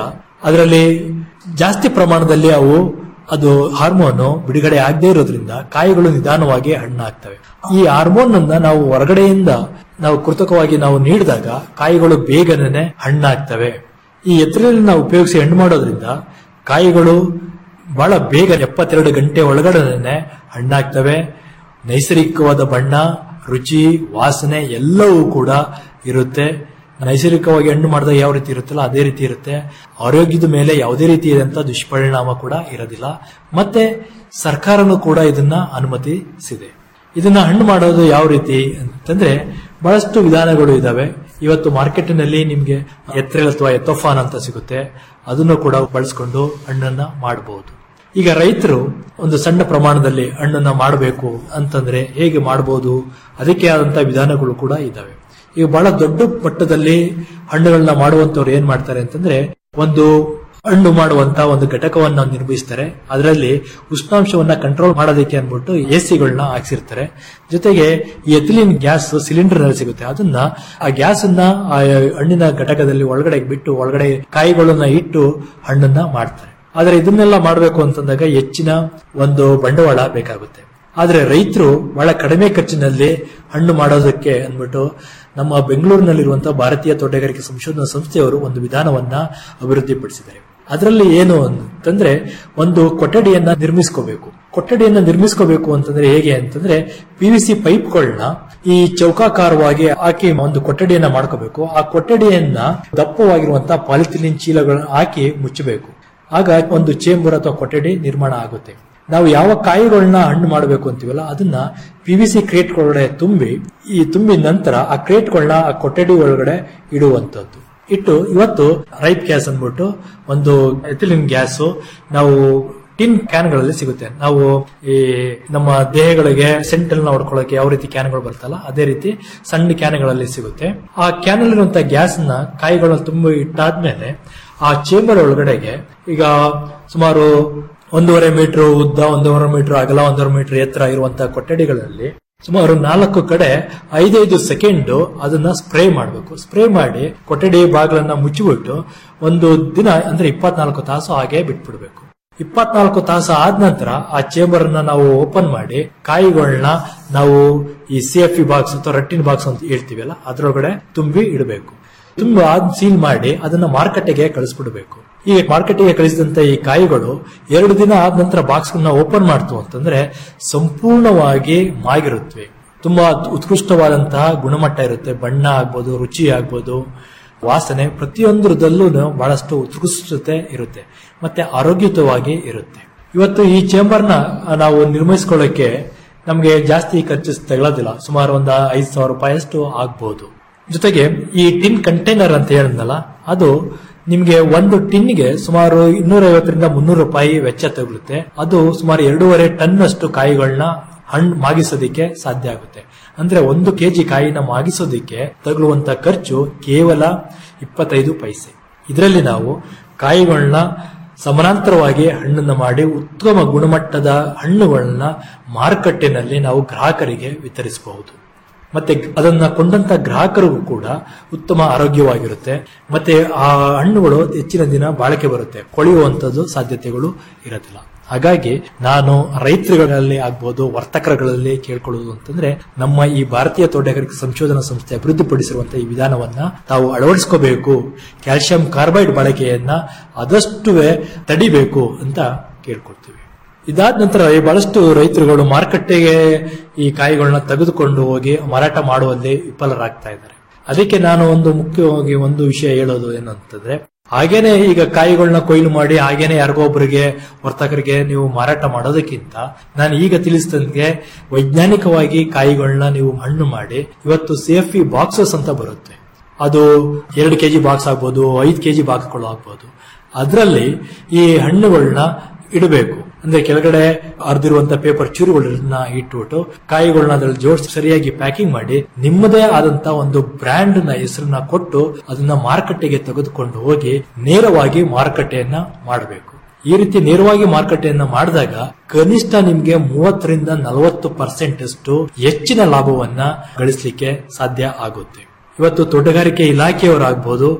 ಅದರಲ್ಲಿ ಜಾಸ್ತಿ ಪ್ರಮಾಣದಲ್ಲಿ ಅವು ಅದು ಹಾರ್ಮೋನ್ ಬಿಡುಗಡೆ ಆಗದೇ ಇರೋದ್ರಿಂದ ಕಾಯಿಗಳು ನಿಧಾನವಾಗಿ ಹಣ್ಣಾಗ್ತವೆ ಈ ಹಾರ್ಮೋನ್ ಅನ್ನ ನಾವು ಹೊರಗಡೆಯಿಂದ ನಾವು ಕೃತಕವಾಗಿ ನಾವು ನೀಡಿದಾಗ ಕಾಯಿಗಳು ಬೇಗನೆ ಹಣ್ಣಾಗ್ತವೆ ಈ ಎತ್ತರನ್ನ ಉಪಯೋಗಿಸಿ ಹಣ್ಣು ಮಾಡೋದ್ರಿಂದ ಕಾಯಿಗಳು ಬಹಳ ಬೇಗ ಎಪ್ಪತ್ತೆರಡು ಗಂಟೆ ಒಳಗಡೆನೆ ಹಣ್ಣಾಗ್ತವೆ ನೈಸರ್ಗಿಕವಾದ ಬಣ್ಣ ರುಚಿ ವಾಸನೆ ಎಲ್ಲವೂ ಕೂಡ ಇರುತ್ತೆ ನೈಸರ್ಗಿಕವಾಗಿ ಹಣ್ಣು ಮಾಡಿದಾಗ ಯಾವ ರೀತಿ ಇರುತ್ತಲ್ಲ ಅದೇ ರೀತಿ ಇರುತ್ತೆ ಆರೋಗ್ಯದ ಮೇಲೆ ಯಾವುದೇ ರೀತಿಯಾದಂತಹ ದುಷ್ಪರಿಣಾಮ ಕೂಡ ಇರೋದಿಲ್ಲ ಮತ್ತೆ ಸರ್ಕಾರನೂ ಕೂಡ ಇದನ್ನ ಅನುಮತಿಸಿದೆ ಇದನ್ನ ಹಣ್ಣು ಮಾಡೋದು ಯಾವ ರೀತಿ ಅಂತಂದ್ರೆ ಬಹಳಷ್ಟು ವಿಧಾನಗಳು ಇದಾವೆ ಇವತ್ತು ಮಾರ್ಕೆಟ್ನಲ್ಲಿ ನಿಮ್ಗೆ ಎತ್ರೆಲ್ ಅಥವಾ ಎತ್ತೋಫಾನ್ ಅಂತ ಸಿಗುತ್ತೆ ಅದನ್ನು ಕೂಡ ಬಳಸ್ಕೊಂಡು ಹಣ್ಣನ್ನ ಮಾಡಬಹುದು ಈಗ ರೈತರು ಒಂದು ಸಣ್ಣ ಪ್ರಮಾಣದಲ್ಲಿ ಹಣ್ಣನ್ನ ಮಾಡಬೇಕು ಅಂತಂದ್ರೆ ಹೇಗೆ ಮಾಡಬಹುದು ಅದಕ್ಕೆ ಆದಂತಹ ವಿಧಾನಗಳು ಕೂಡ ಇದಾವೆ ಈಗ ಬಹಳ ದೊಡ್ಡ ಮಟ್ಟದಲ್ಲಿ ಹಣ್ಣುಗಳನ್ನ ಮಾಡುವಂತವ್ರು ಏನ್ ಮಾಡ್ತಾರೆ ಅಂತಂದ್ರೆ ಒಂದು ಹಣ್ಣು ಮಾಡುವಂತ ಒಂದು ಘಟಕವನ್ನ ನಿರ್ಮಿಸ್ತಾರೆ ಅದರಲ್ಲಿ ಉಷ್ಣಾಂಶವನ್ನ ಕಂಟ್ರೋಲ್ ಮಾಡೋದಕ್ಕೆ ಅನ್ಬಿಟ್ಟು ಎ ಸಿಗಳನ್ನ ಹಾಕ್ಸಿರ್ತಾರೆ ಜೊತೆಗೆ ಈ ಎಥಿಲಿನ್ ಗ್ಯಾಸ್ ಸಿಲಿಂಡರ್ ನಲ್ಲಿ ಸಿಗುತ್ತೆ ಅದನ್ನ ಆ ಗ್ಯಾಸ್ ಅನ್ನ ಆ ಹಣ್ಣಿನ ಘಟಕದಲ್ಲಿ ಒಳಗಡೆ ಬಿಟ್ಟು ಒಳಗಡೆ ಕಾಯಿಗಳನ್ನ ಇಟ್ಟು ಹಣ್ಣನ್ನ ಮಾಡ್ತಾರೆ ಆದ್ರೆ ಇದನ್ನೆಲ್ಲ ಮಾಡಬೇಕು ಅಂತಂದಾಗ ಹೆಚ್ಚಿನ ಒಂದು ಬಂಡವಾಳ ಬೇಕಾಗುತ್ತೆ ಆದ್ರೆ ರೈತರು ಬಹಳ ಕಡಿಮೆ ಖರ್ಚಿನಲ್ಲಿ ಹಣ್ಣು ಮಾಡೋದಕ್ಕೆ ಅಂದ್ಬಿಟ್ಟು ನಮ್ಮ ಬೆಂಗಳೂರಿನಲ್ಲಿರುವಂತಹ ಭಾರತೀಯ ತೋಟಗಾರಿಕೆ ಸಂಶೋಧನಾ ಸಂಸ್ಥೆಯವರು ಒಂದು ವಿಧಾನವನ್ನ ಅಭಿವೃದ್ಧಿಪಡಿಸಿದ್ದಾರೆ ಅದರಲ್ಲಿ ಏನು ಅಂತಂದ್ರೆ ಒಂದು ಕೊಠಡಿಯನ್ನ ನಿರ್ಮಿಸ್ಕೋಬೇಕು ಕೊಠಡಿಯನ್ನ ನಿರ್ಮಿಸ್ಕೋಬೇಕು ಅಂತಂದ್ರೆ ಹೇಗೆ ಅಂತಂದ್ರೆ ಪಿ ವಿ ಸಿ ಪೈಪ್ಗಳನ್ನ ಈ ಚೌಕಾಕಾರವಾಗಿ ಹಾಕಿ ಒಂದು ಕೊಠಡಿಯನ್ನ ಮಾಡ್ಕೋಬೇಕು ಆ ಕೊಠಡಿಯನ್ನ ದಪ್ಪವಾಗಿರುವಂತಹ ಪಾಲಿಥಿಲಿನ್ ಚೀಲಗಳನ್ನ ಹಾಕಿ ಮುಚ್ಚಬೇಕು ಆಗ ಒಂದು ಚೇಂಬರ್ ಅಥವಾ ಕೊಠಡಿ ನಿರ್ಮಾಣ ಆಗುತ್ತೆ ನಾವು ಯಾವ ಕಾಯಿಗಳನ್ನ ಹಣ್ಣು ಮಾಡಬೇಕು ಅಂತೀವಲ್ಲ ಅದನ್ನ ಪಿ ವಿ ಸಿ ಕ್ರೇಟ್ ಒಳಗಡೆ ತುಂಬಿ ಈ ತುಂಬಿದ ನಂತರ ಆ ಕ್ರೇಟ್ಗಳನ್ನ ಆ ಕೊಠಡಿ ಒಳಗಡೆ ಇಡುವಂತದ್ದು ಇಟ್ಟು ಇವತ್ತು ರೈಪ್ ಗ್ಯಾಸ್ ಅಂದ್ಬಿಟ್ಟು ಒಂದು ಎಥಿಲಿನ್ ಗ್ಯಾಸ್ ನಾವು ಟಿನ್ ಕ್ಯಾನ್ಗಳಲ್ಲಿ ಸಿಗುತ್ತೆ ನಾವು ಈ ನಮ್ಮ ದೇಹಗಳಿಗೆ ಸೆಂಟಲ್ ನ ಹೊಡ್ಕೊಳ್ಳೋಕೆ ಯಾವ ರೀತಿ ಕ್ಯಾನ್ಗಳು ಬರ್ತಲ್ಲ ಅದೇ ರೀತಿ ಸಣ್ಣ ಕ್ಯಾನ್ಗಳಲ್ಲಿ ಸಿಗುತ್ತೆ ಆ ಕ್ಯಾನಲ್ಲಿರುವಂತಹ ಗ್ಯಾಸ್ ನ ಕಾಯಿಗಳನ್ನು ತುಂಬಿ ಇಟ್ಟಾದ್ಮೇಲೆ ಆ ಚೇಂಬರ್ ಒಳಗಡೆಗೆ ಈಗ ಸುಮಾರು ಒಂದೂವರೆ ಮೀಟರ್ ಉದ್ದ ಒಂದೂವರೆ ಮೀಟರ್ ಅಗಲ ಒಂದೂವರೆ ಮೀಟರ್ ಎತ್ತರ ಇರುವಂತಹ ಕೊಠಡಿಗಳಲ್ಲಿ ಸುಮಾರು ನಾಲ್ಕು ಕಡೆ ಐದೈದು ಸೆಕೆಂಡ್ ಅದನ್ನ ಸ್ಪ್ರೇ ಮಾಡಬೇಕು ಸ್ಪ್ರೇ ಮಾಡಿ ಕೊಠಡಿ ಬಾಗಿಲನ್ನ ಮುಚ್ಚಿಬಿಟ್ಟು ಒಂದು ದಿನ ಅಂದ್ರೆ ಇಪ್ಪತ್ನಾಲ್ಕು ತಾಸು ಹಾಗೆ ಬಿಟ್ಬಿಡ್ಬೇಕು ಇಪ್ಪತ್ನಾಲ್ಕು ತಾಸು ಆದ ನಂತರ ಆ ಚೇಂಬರ್ ಅನ್ನ ನಾವು ಓಪನ್ ಮಾಡಿ ಕಾಯಿಗಳನ್ನ ನಾವು ಈ ಸಿ ಎಫ್ ಇ ಬಾಕ್ಸ್ ಅಥವಾ ರಟ್ಟಿನ ಬಾಕ್ಸ್ ಅಂತ ಹೇಳ್ತೀವಲ್ಲ ಅದರೊಳಗಡೆ ತುಂಬಿ ಇಡಬೇಕು ತುಂಬ ಸೀಲ್ ಮಾಡಿ ಅದನ್ನ ಮಾರುಕಟ್ಟೆಗೆ ಕಳಿಸ್ಬಿಡ್ಬೇಕು ಈ ಮಾರ್ಕೆಟಿಗೆ ಕಳಿಸಿದಂತ ಈ ಕಾಯಿಗಳು ಎರಡು ದಿನ ಆದ ನಂತರ ಬಾಕ್ಸ್ ಓಪನ್ ಮಾಡ್ತು ಅಂತಂದ್ರೆ ಸಂಪೂರ್ಣವಾಗಿ ಮಾಗಿರುತ್ತವೆ ತುಂಬಾ ಉತ್ಕೃಷ್ಟವಾದಂತಹ ಗುಣಮಟ್ಟ ಇರುತ್ತೆ ಬಣ್ಣ ಆಗ್ಬೋದು ರುಚಿ ಆಗ್ಬೋದು ವಾಸನೆ ಪ್ರತಿಯೊಂದರದಲ್ಲೂ ಬಹಳಷ್ಟು ಉತ್ಕೃಷ್ಟತೆ ಇರುತ್ತೆ ಮತ್ತೆ ಆರೋಗ್ಯಯುತವಾಗಿ ಇರುತ್ತೆ ಇವತ್ತು ಈ ಚೇಂಬರ್ನ ನಾವು ನಿರ್ಮಿಸ್ಕೊಳ್ಳೋಕೆ ನಮಗೆ ಜಾಸ್ತಿ ಖರ್ಚು ತಗೊಳ್ಳೋದಿಲ್ಲ ಸುಮಾರು ಒಂದು ಐದು ಸಾವಿರ ರೂಪಾಯಿಯಷ್ಟು ಆಗ್ಬಹುದು ಜೊತೆಗೆ ಈ ಟಿನ್ ಕಂಟೈನರ್ ಅಂತ ಹೇಳಿದ್ನಲ್ಲ ಅದು ನಿಮ್ಗೆ ಒಂದು ಟಿನ್ಗೆ ಸುಮಾರು ಇನ್ನೂರ ಐವತ್ತರಿಂದ ಮುನ್ನೂರು ರೂಪಾಯಿ ವೆಚ್ಚ ತಗೊಳುತ್ತೆ ಅದು ಸುಮಾರು ಎರಡೂವರೆ ಟನ್ ಅಷ್ಟು ಕಾಯಿಗಳನ್ನ ಹಣ್ಣು ಮಾಗಿಸೋದಿಕ್ಕೆ ಸಾಧ್ಯ ಆಗುತ್ತೆ ಅಂದ್ರೆ ಒಂದು ಕೆಜಿ ಕಾಯಿನ ಮಾಗಿಸೋದಿಕ್ಕೆ ತಗುಲುವಂತ ಖರ್ಚು ಕೇವಲ ಇಪ್ಪತ್ತೈದು ಪೈಸೆ ಇದರಲ್ಲಿ ನಾವು ಕಾಯಿಗಳನ್ನ ಸಮಾನಾಂತರವಾಗಿ ಹಣ್ಣನ್ನ ಮಾಡಿ ಉತ್ತಮ ಗುಣಮಟ್ಟದ ಹಣ್ಣುಗಳನ್ನ ಮಾರುಕಟ್ಟೆನಲ್ಲಿ ನಾವು ಗ್ರಾಹಕರಿಗೆ ವಿತರಿಸಬಹುದು ಮತ್ತೆ ಅದನ್ನ ಕೊಂಡಂತ ಗ್ರಾಹಕರಿಗೂ ಕೂಡ ಉತ್ತಮ ಆರೋಗ್ಯವಾಗಿರುತ್ತೆ ಮತ್ತೆ ಆ ಹಣ್ಣುಗಳು ಹೆಚ್ಚಿನ ದಿನ ಬಾಳಿಕೆ ಬರುತ್ತೆ ಕೊಳೆಯುವಂತದ್ದು ಸಾಧ್ಯತೆಗಳು ಇರೋದಿಲ್ಲ ಹಾಗಾಗಿ ನಾನು ರೈತರುಗಳಲ್ಲಿ ಆಗ್ಬಹುದು ವರ್ತಕರುಗಳಲ್ಲಿ ಕೇಳ್ಕೊಳ್ಳೋದು ಅಂತಂದ್ರೆ ನಮ್ಮ ಈ ಭಾರತೀಯ ತೋಟಗಾರಿಕೆ ಸಂಶೋಧನಾ ಸಂಸ್ಥೆ ಅಭಿವೃದ್ಧಿಪಡಿಸಿರುವಂತಹ ಈ ವಿಧಾನವನ್ನ ತಾವು ಅಳವಡಿಸ್ಕೋಬೇಕು ಕ್ಯಾಲ್ಸಿಯಂ ಕಾರ್ಬೈಡ್ ಬಳಕೆಯನ್ನ ಆದಷ್ಟುವೇ ತಡಿಬೇಕು ಅಂತ ಕೇಳ್ಕೊಳ್ತೀವಿ ಇದಾದ ನಂತರ ಬಹಳಷ್ಟು ರೈತರುಗಳು ಮಾರುಕಟ್ಟೆಗೆ ಈ ಕಾಯಿಗಳನ್ನ ತೆಗೆದುಕೊಂಡು ಹೋಗಿ ಮಾರಾಟ ಮಾಡುವಲ್ಲಿ ವಿಫಲರಾಗ್ತಾ ಇದ್ದಾರೆ ಅದಕ್ಕೆ ನಾನು ಒಂದು ಮುಖ್ಯವಾಗಿ ಒಂದು ವಿಷಯ ಹೇಳೋದು ಏನಂತಂದ್ರೆ ಹಾಗೇನೆ ಈಗ ಕಾಯಿಗಳನ್ನ ಕೊಯ್ಲು ಮಾಡಿ ಹಾಗೇನೆ ಯಾರಿಗೋ ಒಬ್ಬರಿಗೆ ವರ್ತಕರಿಗೆ ನೀವು ಮಾರಾಟ ಮಾಡೋದಕ್ಕಿಂತ ನಾನು ಈಗ ತಿಳಿಸಿದಂಗೆ ವೈಜ್ಞಾನಿಕವಾಗಿ ಕಾಯಿಗಳನ್ನ ನೀವು ಹಣ್ಣು ಮಾಡಿ ಇವತ್ತು ಸೇಫಿ ಬಾಕ್ಸಸ್ ಅಂತ ಬರುತ್ತೆ ಅದು ಎರಡು ಕೆಜಿ ಬಾಕ್ಸ್ ಆಗ್ಬೋದು ಐದು ಕೆಜಿ ಬಾಕ್ಸ್ಗಳು ಆಗ್ಬೋದು ಅದರಲ್ಲಿ ಈ ಹಣ್ಣುಗಳನ್ನ ಇಡಬೇಕು ಅಂದ್ರೆ ಕೆಳಗಡೆ ಅರ್ದಿರುವಂತ ಪೇಪರ್ ಚೂರುಗಳನ್ನ ಇಟ್ಬಿಟ್ಟು ಕಾಯಿಗಳನ್ನ ಅದ್ರಲ್ಲಿ ಜೋಡಿಸಿ ಸರಿಯಾಗಿ ಪ್ಯಾಕಿಂಗ್ ಮಾಡಿ ನಿಮ್ಮದೇ ಆದಂತ ಒಂದು ಬ್ರ್ಯಾಂಡ್ ನ ಹೆಸರನ್ನ ಕೊಟ್ಟು ಅದನ್ನ ಮಾರುಕಟ್ಟೆಗೆ ತೆಗೆದುಕೊಂಡು ಹೋಗಿ ನೇರವಾಗಿ ಮಾರುಕಟ್ಟೆಯನ್ನ ಮಾಡಬೇಕು ಈ ರೀತಿ ನೇರವಾಗಿ ಮಾರುಕಟ್ಟೆಯನ್ನ ಮಾಡಿದಾಗ ಕನಿಷ್ಠ ನಿಮ್ಗೆ ಮೂವತ್ತರಿಂದ ನಲವತ್ತು ಪರ್ಸೆಂಟ್ ಅಷ್ಟು ಹೆಚ್ಚಿನ ಲಾಭವನ್ನ ಗಳಿಸಲಿಕ್ಕೆ ಸಾಧ್ಯ ಆಗುತ್ತೆ ಇವತ್ತು ತೋಟಗಾರಿಕೆ ಇಲಾಖೆಯವರಾಗ್ಬೋದು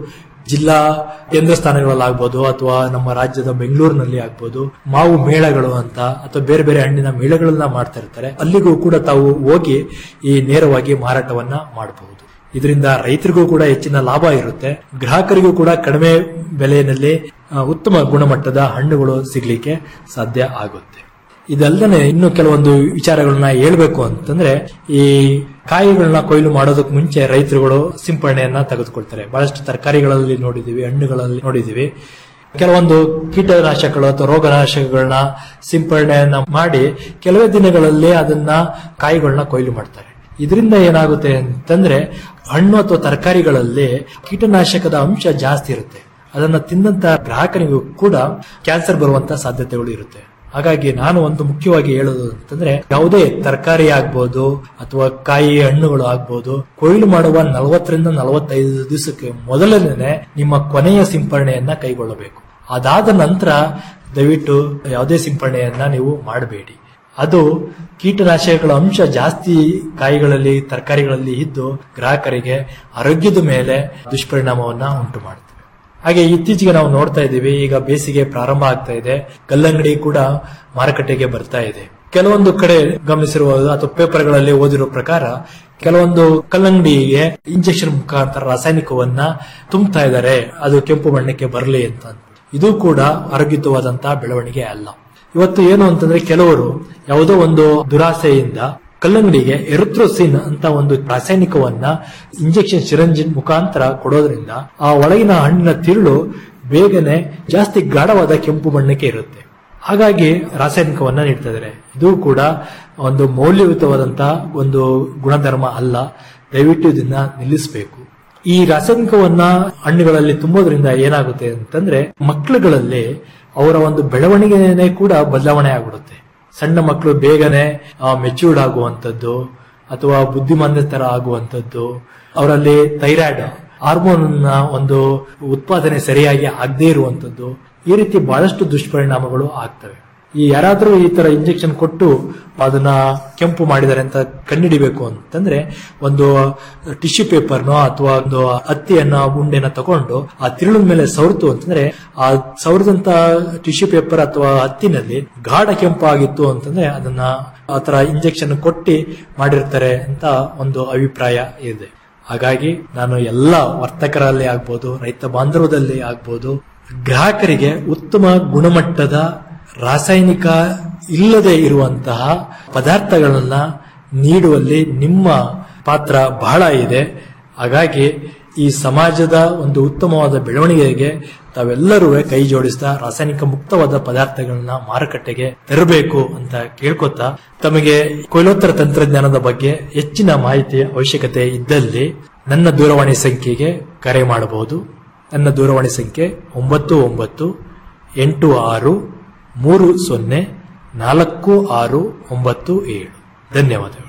ಜಿಲ್ಲಾ ಕೇಂದ್ರ ಸ್ಥಾನಗಳಲ್ಲಾಗ್ಬೋದು ಅಥವಾ ನಮ್ಮ ರಾಜ್ಯದ ಬೆಂಗಳೂರಿನಲ್ಲಿ ಆಗ್ಬೋದು ಮಾವು ಮೇಳಗಳು ಅಂತ ಅಥವಾ ಬೇರೆ ಬೇರೆ ಹಣ್ಣಿನ ಮೇಳಗಳನ್ನ ಮಾಡ್ತಾ ಇರ್ತಾರೆ ಅಲ್ಲಿಗೂ ಕೂಡ ತಾವು ಹೋಗಿ ಈ ನೇರವಾಗಿ ಮಾರಾಟವನ್ನ ಮಾಡಬಹುದು ಇದರಿಂದ ರೈತರಿಗೂ ಕೂಡ ಹೆಚ್ಚಿನ ಲಾಭ ಇರುತ್ತೆ ಗ್ರಾಹಕರಿಗೂ ಕೂಡ ಕಡಿಮೆ ಬೆಲೆಯಲ್ಲಿ ಆ, ಉತ್ತಮ ಗುಣಮಟ್ಟದ ಹಣ್ಣುಗಳು ಸಿಗ್ಲಿಕ್ಕೆ ಸಾಧ್ಯ ಆಗುತ್ತೆ ಇದಲ್ಲದೆ ಇನ್ನು ಕೆಲವೊಂದು ವಿಚಾರಗಳನ್ನ ಹೇಳ್ಬೇಕು ಅಂತಂದ್ರೆ ಈ ಕಾಯಿಗಳನ್ನ ಕೊಯ್ಲು ಮಾಡೋದಕ್ಕೆ ಮುಂಚೆ ರೈತರುಗಳು ಸಿಂಪರಣೆಯನ್ನ ತೆಗೆದುಕೊಳ್ತಾರೆ ಬಹಳಷ್ಟು ತರಕಾರಿಗಳಲ್ಲಿ ನೋಡಿದೀವಿ ಹಣ್ಣುಗಳಲ್ಲಿ ನೋಡಿದೀವಿ ಕೆಲವೊಂದು ಕೀಟನಾಶಕಗಳು ಅಥವಾ ರೋಗನಾಶಕಗಳನ್ನ ಸಿಂಪರಣೆಯನ್ನ ಮಾಡಿ ಕೆಲವೇ ದಿನಗಳಲ್ಲಿ ಅದನ್ನ ಕಾಯಿಗಳನ್ನ ಕೊಯ್ಲು ಮಾಡ್ತಾರೆ ಇದರಿಂದ ಏನಾಗುತ್ತೆ ಅಂತಂದ್ರೆ ಹಣ್ಣು ಅಥವಾ ತರಕಾರಿಗಳಲ್ಲಿ ಕೀಟನಾಶಕದ ಅಂಶ ಜಾಸ್ತಿ ಇರುತ್ತೆ ಅದನ್ನ ತಿಂದಂತ ಗ್ರಾಹಕನಿಗೂ ಕೂಡ ಕ್ಯಾನ್ಸರ್ ಬರುವಂತ ಸಾಧ್ಯತೆಗಳು ಇರುತ್ತೆ ಹಾಗಾಗಿ ನಾನು ಒಂದು ಮುಖ್ಯವಾಗಿ ಹೇಳೋದು ಅಂತಂದ್ರೆ ಯಾವುದೇ ತರಕಾರಿ ಆಗ್ಬೋದು ಅಥವಾ ಕಾಯಿ ಹಣ್ಣುಗಳು ಆಗ್ಬೋದು ಕೊಯ್ಲು ಮಾಡುವ ನಲವತ್ತರಿಂದ ನಲವತ್ತೈದು ದಿವಸಕ್ಕೆ ಮೊದಲನೇ ನಿಮ್ಮ ಕೊನೆಯ ಸಿಂಪರಣೆಯನ್ನ ಕೈಗೊಳ್ಳಬೇಕು ಅದಾದ ನಂತರ ದಯವಿಟ್ಟು ಯಾವುದೇ ಸಿಂಪರಣೆಯನ್ನ ನೀವು ಮಾಡಬೇಡಿ ಅದು ಕೀಟನಾಶಕಗಳ ಅಂಶ ಜಾಸ್ತಿ ಕಾಯಿಗಳಲ್ಲಿ ತರಕಾರಿಗಳಲ್ಲಿ ಇದ್ದು ಗ್ರಾಹಕರಿಗೆ ಆರೋಗ್ಯದ ಮೇಲೆ ದುಷ್ಪರಿಣಾಮವನ್ನ ಉಂಟು ಮಾಡುತ್ತೆ ಹಾಗೆ ಇತ್ತೀಚೆಗೆ ನಾವು ನೋಡ್ತಾ ಇದ್ದೀವಿ ಈಗ ಬೇಸಿಗೆ ಪ್ರಾರಂಭ ಆಗ್ತಾ ಇದೆ ಕಲ್ಲಂಗಡಿ ಕೂಡ ಮಾರುಕಟ್ಟೆಗೆ ಬರ್ತಾ ಇದೆ ಕೆಲವೊಂದು ಕಡೆ ಗಮನಿಸಿರುವುದು ಅಥವಾ ಪೇಪರ್ಗಳಲ್ಲಿ ಓದಿರೋ ಪ್ರಕಾರ ಕೆಲವೊಂದು ಕಲ್ಲಂಗಡಿಗೆ ಇಂಜೆಕ್ಷನ್ ಮುಖಾಂತರ ರಾಸಾಯನಿಕವನ್ನ ತುಂಬುತ್ತಾ ಇದ್ದಾರೆ ಅದು ಕೆಂಪು ಬಣ್ಣಕ್ಕೆ ಬರಲಿ ಅಂತ ಇದು ಕೂಡ ಆರೋಗ್ಯಯುತವಾದಂತಹ ಬೆಳವಣಿಗೆ ಅಲ್ಲ ಇವತ್ತು ಏನು ಅಂತಂದ್ರೆ ಕೆಲವರು ಯಾವುದೋ ಒಂದು ದುರಾಸೆಯಿಂದ ಕಲ್ಲಂಗಡಿಗೆ ಎರುತ್ರೋಸಿನ್ ಅಂತ ಒಂದು ರಾಸಾಯನಿಕವನ್ನ ಇಂಜೆಕ್ಷನ್ ಸಿರಂಜಿನ್ ಮುಖಾಂತರ ಕೊಡೋದ್ರಿಂದ ಆ ಒಳಗಿನ ಹಣ್ಣಿನ ತಿರುಳು ಬೇಗನೆ ಜಾಸ್ತಿ ಗಾಢವಾದ ಕೆಂಪು ಬಣ್ಣಕ್ಕೆ ಇರುತ್ತೆ ಹಾಗಾಗಿ ರಾಸಾಯನಿಕವನ್ನ ನೀಡ್ತಾ ಇದ್ದಾರೆ ಇದು ಕೂಡ ಒಂದು ಮೌಲ್ಯಯುತವಾದಂತಹ ಒಂದು ಗುಣಧರ್ಮ ಅಲ್ಲ ದಯವಿಟ್ಟು ಇದನ್ನ ನಿಲ್ಲಿಸಬೇಕು ಈ ರಾಸಾಯನಿಕವನ್ನ ಹಣ್ಣುಗಳಲ್ಲಿ ತುಂಬೋದ್ರಿಂದ ಏನಾಗುತ್ತೆ ಅಂತಂದ್ರೆ ಮಕ್ಕಳುಗಳಲ್ಲಿ ಅವರ ಒಂದು ಬೆಳವಣಿಗೆನೇ ಕೂಡ ಬದಲಾವಣೆ ಆಗ್ಬಿಡುತ್ತೆ ಸಣ್ಣ ಮಕ್ಕಳು ಬೇಗನೆ ಮೆಚ್ಯೂರ್ಡ್ ಆಗುವಂತದ್ದು ಅಥವಾ ಬುದ್ಧಿಮಾನ್ಯತರ ಆಗುವಂತದ್ದು ಅವರಲ್ಲಿ ಥೈರಾಯ್ಡ್ ಹಾರ್ಮೋನ್ ಒಂದು ಉತ್ಪಾದನೆ ಸರಿಯಾಗಿ ಆಗದೇ ಇರುವಂತದ್ದು ಈ ರೀತಿ ಬಹಳಷ್ಟು ದುಷ್ಪರಿಣಾಮಗಳು ಆಗ್ತವೆ ಈ ಯಾರಾದ್ರೂ ಈ ತರ ಇಂಜೆಕ್ಷನ್ ಕೊಟ್ಟು ಅದನ್ನ ಕೆಂಪು ಮಾಡಿದ್ದಾರೆ ಅಂತ ಕಂಡುಹಿಡಿಬೇಕು ಅಂತಂದ್ರೆ ಒಂದು ಟಿಶ್ಯೂ ಪೇಪರ್ನೋ ಅಥವಾ ಒಂದು ಹತ್ತಿಯನ್ನ ಉಂಡೆನ ತಗೊಂಡು ಆ ತಿರುಳಿನ ಮೇಲೆ ಸವರ್ತು ಅಂತಂದ್ರೆ ಆ ಸವರದಂತ ಟಿಶ್ಯೂ ಪೇಪರ್ ಅಥವಾ ಹತ್ತಿನಲ್ಲಿ ಗಾಢ ಕೆಂಪು ಆಗಿತ್ತು ಅಂತಂದ್ರೆ ಅದನ್ನ ಆತರ ಇಂಜೆಕ್ಷನ್ ಕೊಟ್ಟಿ ಮಾಡಿರ್ತಾರೆ ಅಂತ ಒಂದು ಅಭಿಪ್ರಾಯ ಇದೆ ಹಾಗಾಗಿ ನಾನು ಎಲ್ಲ ವರ್ತಕರಲ್ಲಿ ಆಗ್ಬೋದು ರೈತ ಬಾಂಧವದಲ್ಲಿ ಆಗ್ಬೋದು ಗ್ರಾಹಕರಿಗೆ ಉತ್ತಮ ಗುಣಮಟ್ಟದ ರಾಸಾಯನಿಕ ಇಲ್ಲದೆ ಇರುವಂತಹ ಪದಾರ್ಥಗಳನ್ನ ನೀಡುವಲ್ಲಿ ನಿಮ್ಮ ಪಾತ್ರ ಬಹಳ ಇದೆ ಹಾಗಾಗಿ ಈ ಸಮಾಜದ ಒಂದು ಉತ್ತಮವಾದ ಬೆಳವಣಿಗೆಗೆ ತಾವೆಲ್ಲರೂ ಕೈ ಜೋಡಿಸ್ತಾ ರಾಸಾಯನಿಕ ಮುಕ್ತವಾದ ಪದಾರ್ಥಗಳನ್ನ ಮಾರುಕಟ್ಟೆಗೆ ತರಬೇಕು ಅಂತ ಕೇಳ್ಕೊತಾ ತಮಗೆ ಕೊಯ್ಲೋತ್ತರ ತಂತ್ರಜ್ಞಾನದ ಬಗ್ಗೆ ಹೆಚ್ಚಿನ ಮಾಹಿತಿಯ ಅವಶ್ಯಕತೆ ಇದ್ದಲ್ಲಿ ನನ್ನ ದೂರವಾಣಿ ಸಂಖ್ಯೆಗೆ ಕರೆ ಮಾಡಬಹುದು ನನ್ನ ದೂರವಾಣಿ ಸಂಖ್ಯೆ ಒಂಬತ್ತು ಒಂಬತ್ತು ಎಂಟು ಆರು ಮೂರು ಸೊನ್ನೆ ನಾಲ್ಕು ಆರು ಒಂಬತ್ತು ಏಳು ಧನ್ಯವಾದಗಳು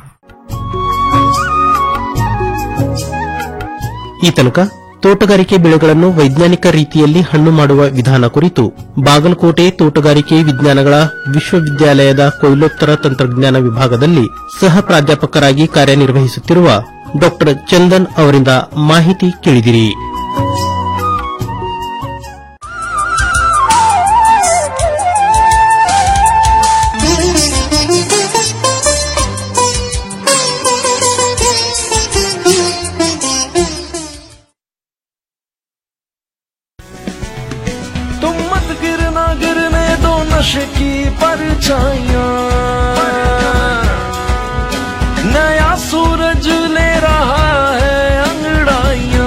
ಈ ತನಕ ತೋಟಗಾರಿಕೆ ಬೆಳೆಗಳನ್ನು ವೈಜ್ಞಾನಿಕ ರೀತಿಯಲ್ಲಿ ಹಣ್ಣು ಮಾಡುವ ವಿಧಾನ ಕುರಿತು ಬಾಗಲಕೋಟೆ ತೋಟಗಾರಿಕೆ ವಿಜ್ಞಾನಗಳ ವಿಶ್ವವಿದ್ಯಾಲಯದ ಕೊಯ್ಲೋತ್ತರ ತಂತ್ರಜ್ಞಾನ ವಿಭಾಗದಲ್ಲಿ ಸಹ ಪ್ರಾಧ್ಯಾಪಕರಾಗಿ ಕಾರ್ಯನಿರ್ವಹಿಸುತ್ತಿರುವ ಡಾ ಚಂದನ್ ಅವರಿಂದ ಮಾಹಿತಿ ಕೇಳಿದಿರಿ तुम मत गिरना गिरने दो नशे की परछाइयां नया सूरज ले रहा है अंगड़ाइयां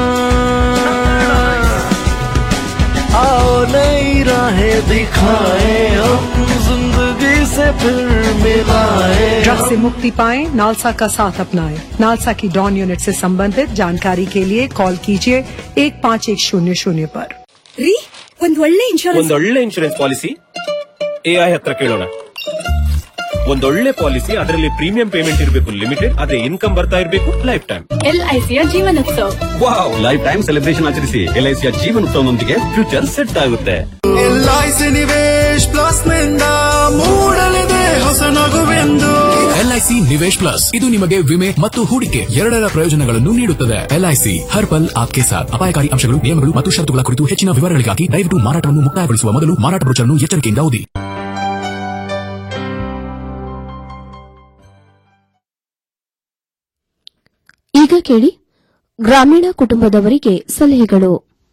आओ नई राहें दिखाए हम जिंदगी से फिर मिलाए ड्रग्स से मुक्ति पाएं नालसा का साथ अपनाएं नालसा की डॉन यूनिट से संबंधित जानकारी के लिए कॉल कीजिए एक पाँच एक शून्य शून्य पर ರೀ ಒಂದ್ ಒಳ್ಳೆ ಇನ್ಶೂರೆನ್ಸ್ ಒಂದೊಳ್ಳೆ ಇನ್ಶೂರೆನ್ಸ್ ಪಾಲಿಸಿ ಎಐ ಹತ್ರ ಕೇಳೋಣ ಒಂದೊಳ್ಳೆ ಪಾಲಿಸಿ ಅದರಲ್ಲಿ ಪ್ರೀಮಿಯಂ ಪೇಮೆಂಟ್ ಇರಬೇಕು ಲಿಮಿಟೆಡ್ ಅದೇ ಇನ್ಕಮ್ ಬರ್ತಾ ಇರಬೇಕು ಲೈಫ್ ಟೈಮ್ ಎಲ್ಐಸಿಯ ಜೀವನೋತ್ಸವ ವಾವ್ ಲೈಫ್ ಟೈಮ್ ಸೆಲೆಬ್ರೇಷನ್ ಆಚರಿಸಿ ಎಲ್ಐಸಿಯ ಜೀವನೋತ್ಸವದೊಂದಿಗೆ ಫ್ಯೂಚರ್ ಸೆಟ್ ಆಗುತ್ತೆ ಎಲ್ಐಸಿ ನಿವೇಶ್ ಪ್ಲಸ್ ನಿಂದ ಮೂಡಲಿದೆ ಹೊಸ ನಗುವೆಂದು ಎಲ್ಐಸಿ ನಿವೇಶ್ ಪ್ಲಸ್ ಇದು ನಿಮಗೆ ವಿಮೆ ಮತ್ತು ಹೂಡಿಕೆ ಎರಡರ ಪ್ರಯೋಜನಗಳನ್ನು ನೀಡುತ್ತದೆ ಎಲ್ಐಸಿ ಹರ್ ಪಲ್ ಆಪ್ಕೆ ಸಾಥ್ ಅಪಾಯಕಾರಿ ಅಂಶಗಳು ನಿಯಮಗಳು ಮತ್ತು ಷರತ್ತುಗಳ ಕುರಿತು ಹೆಚ್ಚಿನ ವಿವರಗಳಿಗಾಗಿ ದಯವಿಟ್ಟು ಮಾರಾಟವನ್ನು ಮುಕ್ತಾಯಗೊಳಿಸುವ ಮೊದಲು ಮಾರಾಟ ಬ್ರೋಚರ್ನ್ನು ಎಚ್ಚರಿಕೆಯಿಂದ ಓದಿ ಈಗ ಕೇಳಿ ಗ್ರಾಮೀಣ ಕುಟುಂಬದವರಿಗೆ ಸಲಹೆಗಳು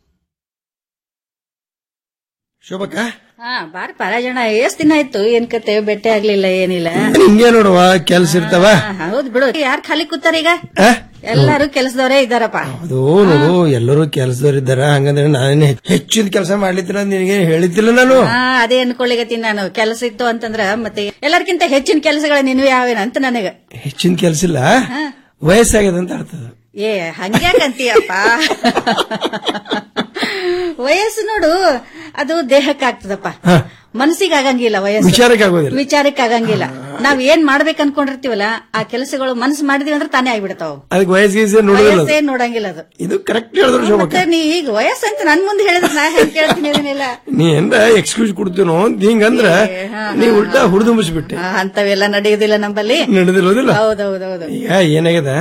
ಶೋಭಕ್ಕ ಹಾ ಬಾರ ಪರ ಜನ ಎಷ್ಟ್ ದಿನ ಆಯ್ತು ಏನ್ ಕತೆ ಬೆಟ್ಟೆ ಆಗ್ಲಿಲ್ಲ ಏನಿಲ್ಲ ಹಿಂಗೆ ನೋಡುವ ಕೆಲ್ಸ ಇರ್ತಾವ ಹಾ, ಹೌದ್ ಬಿಡು ಯಾರ್ ಖಾಲಿ ಕೂತಾರ ಈಗ ಆ? ಎಲ್ಲಾರು ಕೆಲಸದವರೇ ಇದ್ದಾರಪ್ಪ ಅದು ನೋಡು ಎಲ್ಲರೂ ಕೆಲಸದವ್ರು ಇದ್ದಾರ ಹಂಗಂದ್ರೆ ನಾನೇನೆ ಹೆಚ್ಚಿನ ಕೆಲಸ ಮಾಡ್ಲಿತ್ತಿಲ್ಲ ಅಂತ ನಿನಗೆ ಹೇಳಿದ್ದಿಲ್ಲ ನಾನು ಹಾ ಅದೇ ಅನ್ಕೊಳ್ಳಿಗತ್ತೀನಿ ನಾನು ಕೆಲಸ ಇತ್ತು ಅಂತಂದ್ರ ಮತ್ತೆ ಎಲ್ಲರಿಗಿಂತ ಹೆಚ್ಚಿನ ಕೆಲಸಗಳ ನಿನ್ವೆ ಯಾವೇನ ಅಂತ ನನಗ ಹೆಚ್ಚಿನ ಕೆಲಸ ಇಲ್ಲ ವಯಸ್ಸಾಗ್ಯದ ಅಂತ ಅರ್ಥದ ಏ ಹಂಗ್ಯಾಕಂತೀಯಪ್ಪ ವಯಸ್ಸು ನೋಡು ಅದು ದೇಹಕ್ಕೆ ಆಗ್ತದಪ್ಪ ಮನಸ್ಸಿಗೆ ಆಗಂಗಿಲ್ಲ ವಯಸ್ಸು ವಿಚಾರಕ್ಕೆ ಆಗೋದಿಲ್ಲ. ವಿಚಾರಕ್ಕೆ ಆಗಂಗಿಲ್ಲ ನಾವ್ ಏನ್ ಮಾಡ್ಬೇಕು ಅನ್ಕೊಂಡಿರ್ತೀವಲ್ಲ ಆ ಕೆಲಸಗಳು ಮನಸ್ಸು ಮಾಡಿದೀವಿ ಅಂದ್ರೆ ತಾನೇ ಆಗ್ಬಿಡ್ತಾವ ಅದಕ್ಕೆ ವಯಸ್ಸು ಗೀಸು ನೋಡುದಿಲ್ಲ ಅದು. ವಯಸ್ಸೇ ನೋಡಂಗಿಲ್ಲ ಅದು ಇದು ಕರೆಕ್ಟ್ ಹೇಳಿದ್ರು ಶೋಭಕ್ಕ ಮತ್ತೆ ನೀ ಈಗ ವಯಸ್ಸಂತ ನನ್ ಮುಂದೆ ಹೇಳಿದ್ರೆ ನಾ ಹೆಂಗ್ ಕೇಳ್ತೀನಿ ಅದನ್ನೆಲ್ಲ ನೀ ಎಂದ ಎಕ್ಸ್ಕ್ಯೂಸ್ ಕೊಡ್ತೀನೋ ಅಂತ ಹಿಂಗಂದ್ರ ನೀ ಉಲ್ಟಾ ಹುರಿದುಂಬಿಸ್ಬಿಟ್ಟೆ ಆ, ಅಂತವೆಲ್ಲ ನಡೆಯುದಿಲ್ಲ ನಂಬಲ್ಲಿ ನಡೆದಿರೋದಿಲ್ಲ ಹೌದೌದೌದು ಈಗ ಏನಾಗ್ಯದ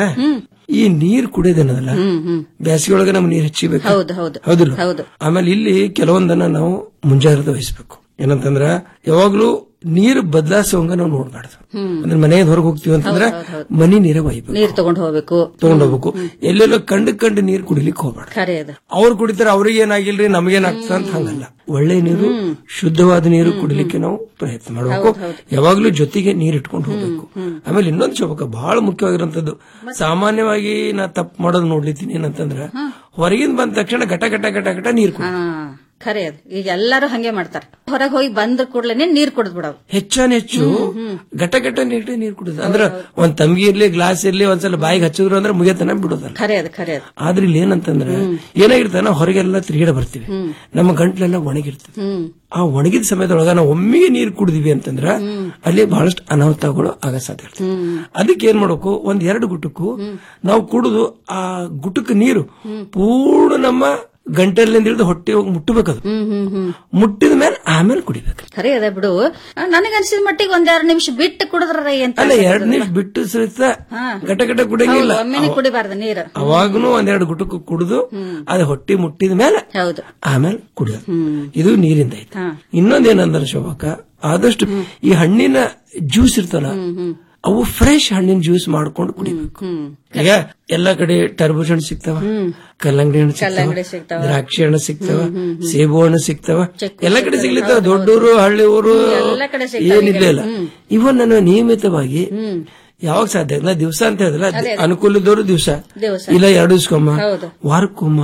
ಈ ನೀರ್ ಕುಡಿಯೋದೇನದಲ್ಲ ಬೇಸಿಗೆ ಒಳಗೆ ನಮ್ ನೀರ್ ಹೆಚ್ಚಿಬೇಕು ಹೌದು ಹೌದು ಹೌದಿಲ್ಲ ಹೌದು ಆಮೇಲೆ ಇಲ್ಲಿ ಕೆಲವೊಂದನ್ನ ನಾವು ಮುಂಜಾಗ್ರತೆ ವಹಿಸ್ಬೇಕು ಏನಂತಂದ್ರ ಯಾವಾಗ್ಲೂ ನೀರು ಬದಲಾಯಿಸುವಂಗ ನಾವು ನೋಡ್ಬಾರ್ದು ಹ್ಮ್ ಅಂದ್ರೆ ಮನೆಯಿಂದ ಹೊರಗೆ ಹೋಗ್ತೀವಿ ಅಂತಂದ್ರ ಹೌದ್ ಹೌದ್ ಹೌದ್. ಮನಿ ನೀರೇ ಒಯ್ಬೇಕು ನೀರ್ ತಗೊಂಡ್ ಹೋಗ್ಬೇಕು ತಗೊಂಡ್ ಹೋಗ್ಬೇಕು ಎಲ್ಲೆಲ್ಲೋ ಕಂಡು ಕಂಡು ನೀರ್ ಕುಡಿಲಿಕ್ಕೆ ಹೋಗ್ಬಾರ್ದು ಖರೆ ಅದು ಅವ್ರು ಕುಡಿತಾರ ಅವ್ರಿಗೆ ಏನಾಗಿಲ್ರಿ ನಮಗೇನಾಗ್ತದ ಅಂತ ಹಂಗಲ್ಲ ಒಳ್ಳೆ ನೀರು ಶುದ್ಧವಾದ ನೀರು ಕುಡಿಲಿಕ್ಕೆ ನಾವು ಪ್ರಯತ್ನ ಮಾಡಬೇಕು ಯಾವಾಗ್ಲೂ ಜೊತೆಗೆ ನೀರ್ ಇಟ್ಕೊಂಡು ಹೋಗ್ಬೇಕು ಆಮೇಲೆ ಇನ್ನೊಂದು ಶೋಭಕ ಬಹಳ ಮುಖ್ಯವಾಗಿರುವಂತದ್ದು ಸಾಮಾನ್ಯವಾಗಿ ನಾ ತಪ್ಪು ಮಾಡೋದು ನೋಡ್ಲಿತ್ತೀನಿ ಏನಂತಂದ್ರ ಹೊರಗಿಂದ ಬಂದ ತಕ್ಷಣ ಘಟ ಘಟ ಘಟ ಘಟ ನೀರ್ ಕುಡಿ ಹಾ ಖರೆ ಅದು ಈಗ ಎಲ್ಲಾರು ಹಂಗೆ ಮಾಡ್ತಾರ ಹೊರಗೆ ಹೋಗಿ ಬಂದ ಕೂಡ್ಲೇನೆ ನೀರ್ ಕುಡಿದ್ ಬಿಡವ್ ಹೆಚ್ಚಾನ ಹೆಚ್ಚು ಘಟ ಘಟ ನೀಟ ನೀರ್ ಕುಡಿದ ಅಂದ್ರ ಒಂದ್ ತಂಗಿ ಇರ್ಲಿ ಗ್ಲಾಸ್ ಇರ್ಲಿ ಒಂದ್ಸಲ ಬಾಯಿಗೆ ಹಚ್ಚಿದ್ರು ಅಂದ್ರೆ ಮುಗಿಯತನ ಬಿಡೋದಲ್ಲ ಖರೆ ಅದು ಖರೆ ಅದು ಆದ್ರೆ ಇಲ್ಲಿ ಏನಂತಂದ್ರ ಏನಾಗಿರ್ತಾನ ಹೊರಗೆಲ್ಲ ತಿರುಗಿಡ ಬರ್ತೀವಿ ನಮ್ಮ ಗಂಟ್ಲೆಲ್ಲ ಒಣಗಿರ್ತದೆ ಹ್ಮ್ ಆ ಒಣಗಿದ ಸಮಯದೊಳಗ ನಾವು ಒಮ್ಮೆಗೆ ನೀರು ಕುಡಿದಿವಿ ಅಂತಂದ್ರ ಅಲ್ಲಿ ಬಹಳಷ್ಟು ಅನಾಹುತಗಳು ಆಗ ಸಾಧ್ಯ ಇರ್ತದೆ ಅದಕ್ಕೆ ಏನ್ ಮಾಡ್ಬೇಕು ಒಂದ್ ಎರಡು ಗುಟುಕು ನಾವು ಕುಡಿದು ಆ ಗುಟುಕು ನೀರು ಪೂರ್ಣ ನಮ್ಮ ಗಂಟಲಿಂದ ಹಿಡಿದು ಹೊಟ್ಟೆ ಹೋಗಿ ಮುಟ್ಟಬೇಕದು ಹ್ಮ್ ಹ್ಮ್ ಹ್ಮ್ ಮುಟ್ಟಿದ ಮೇಲೆ ಆಮೇಲೆ ಕುಡಿಬೇಕು ಖರೆ ಅದ ಬಿಡು ನನಗನ್ಸಿದ ಮಟ್ಟಿಗೆ ಒಂದೆರಡು ನಿಮಿಷ ಬಿಟ್ಟು ಕುಡಿದ್ರ ಎಂತ ಅಲ್ಲ ಎರಡ್ ನಿಮಿಷ ಬಿಟ್ಟು ಸಹಿತ ಹಾ. ಗಟ ಗಟ ಕುಡಿಯಂಗಿಲ್ಲ ಹೌದು, ಒಮ್ಮೆನೆ ಕುಡಿಬಾರ್ದು ನೀರು ಅವಾಗನು ಒಂದೆರಡು ಗುಟುಕು ಕುಡಿದು ಅದು ಹೊಟ್ಟೆ ಮುಟ್ಟಿದ ಮೇಲೆ ಹೌದು ಆಮೇಲೆ ಕುಡಿಯೋದು ಇದು ನೀರಿಂದ ಐತೆ ಹಾ. ಇನ್ನೊಂದೇನಂದ್ರೆ ಶೋಭಕ್ಕ ಆದಷ್ಟು ಈ ಹಣ್ಣಿನ ಜ್ಯೂಸ್ ಇರ್ತಲ್ಲ ಅವು ಫ್ರೆಶ್ ಹಣ್ಣಿನ ಜ್ಯೂಸ್ ಮಾಡ್ಕೊಂಡು ಕುಡಿಬೇಕು ಈಗ ಎಲ್ಲಾ ಕಡೆ ಟರ್ಬೂಜ ಹಣ್ಣು ಸಿಗ್ತಾವ ಕಲ್ಲಂಗಡಿ ಹಣ್ಣು ಕಲ್ಲಂಗಡಿ ಸಿಗ್ತಾವ ಸಿಗ್ತಾವ. ದ್ರಾಕ್ಷಿ ಹಣ್ಣು ಸಿಗ್ತಾವ ಸೇಬು ಹಣ್ಣು ಸಿಗ್ತಾವ ಎಲ್ಲಾ ಕಡೆ ಸಿಗ್ಲಿತ್ತಾವ ದೊಡ್ಡೂರು ಹಳ್ಳಿ ಊರು ಎಲ್ಲ ಕಡೆ ಸಿಗ್ತಾವ ಏನಿಲ್ಲ ಇಲ್ಲ ಇವನ್ ನಾನು ನಿಯಮಿತವಾಗಿ ಯಾವಾಗ ಸಾಧ್ಯ ನಾ ದಿವಸ ಅಂತ ಹೇಳಿದ್ರೆ ಅದೇ, ಅದೇ. ಅನುಕೂಲ ಇದ್ದವರು ದಿವಸ ದಿವ್ಸ. ಇಲ್ಲ ಎರಡು ದಿವ್ಸಕ್ಕೊಮ್ಮ ಹೌದು. ವಾರಕ್ಕೊಮ್ಮ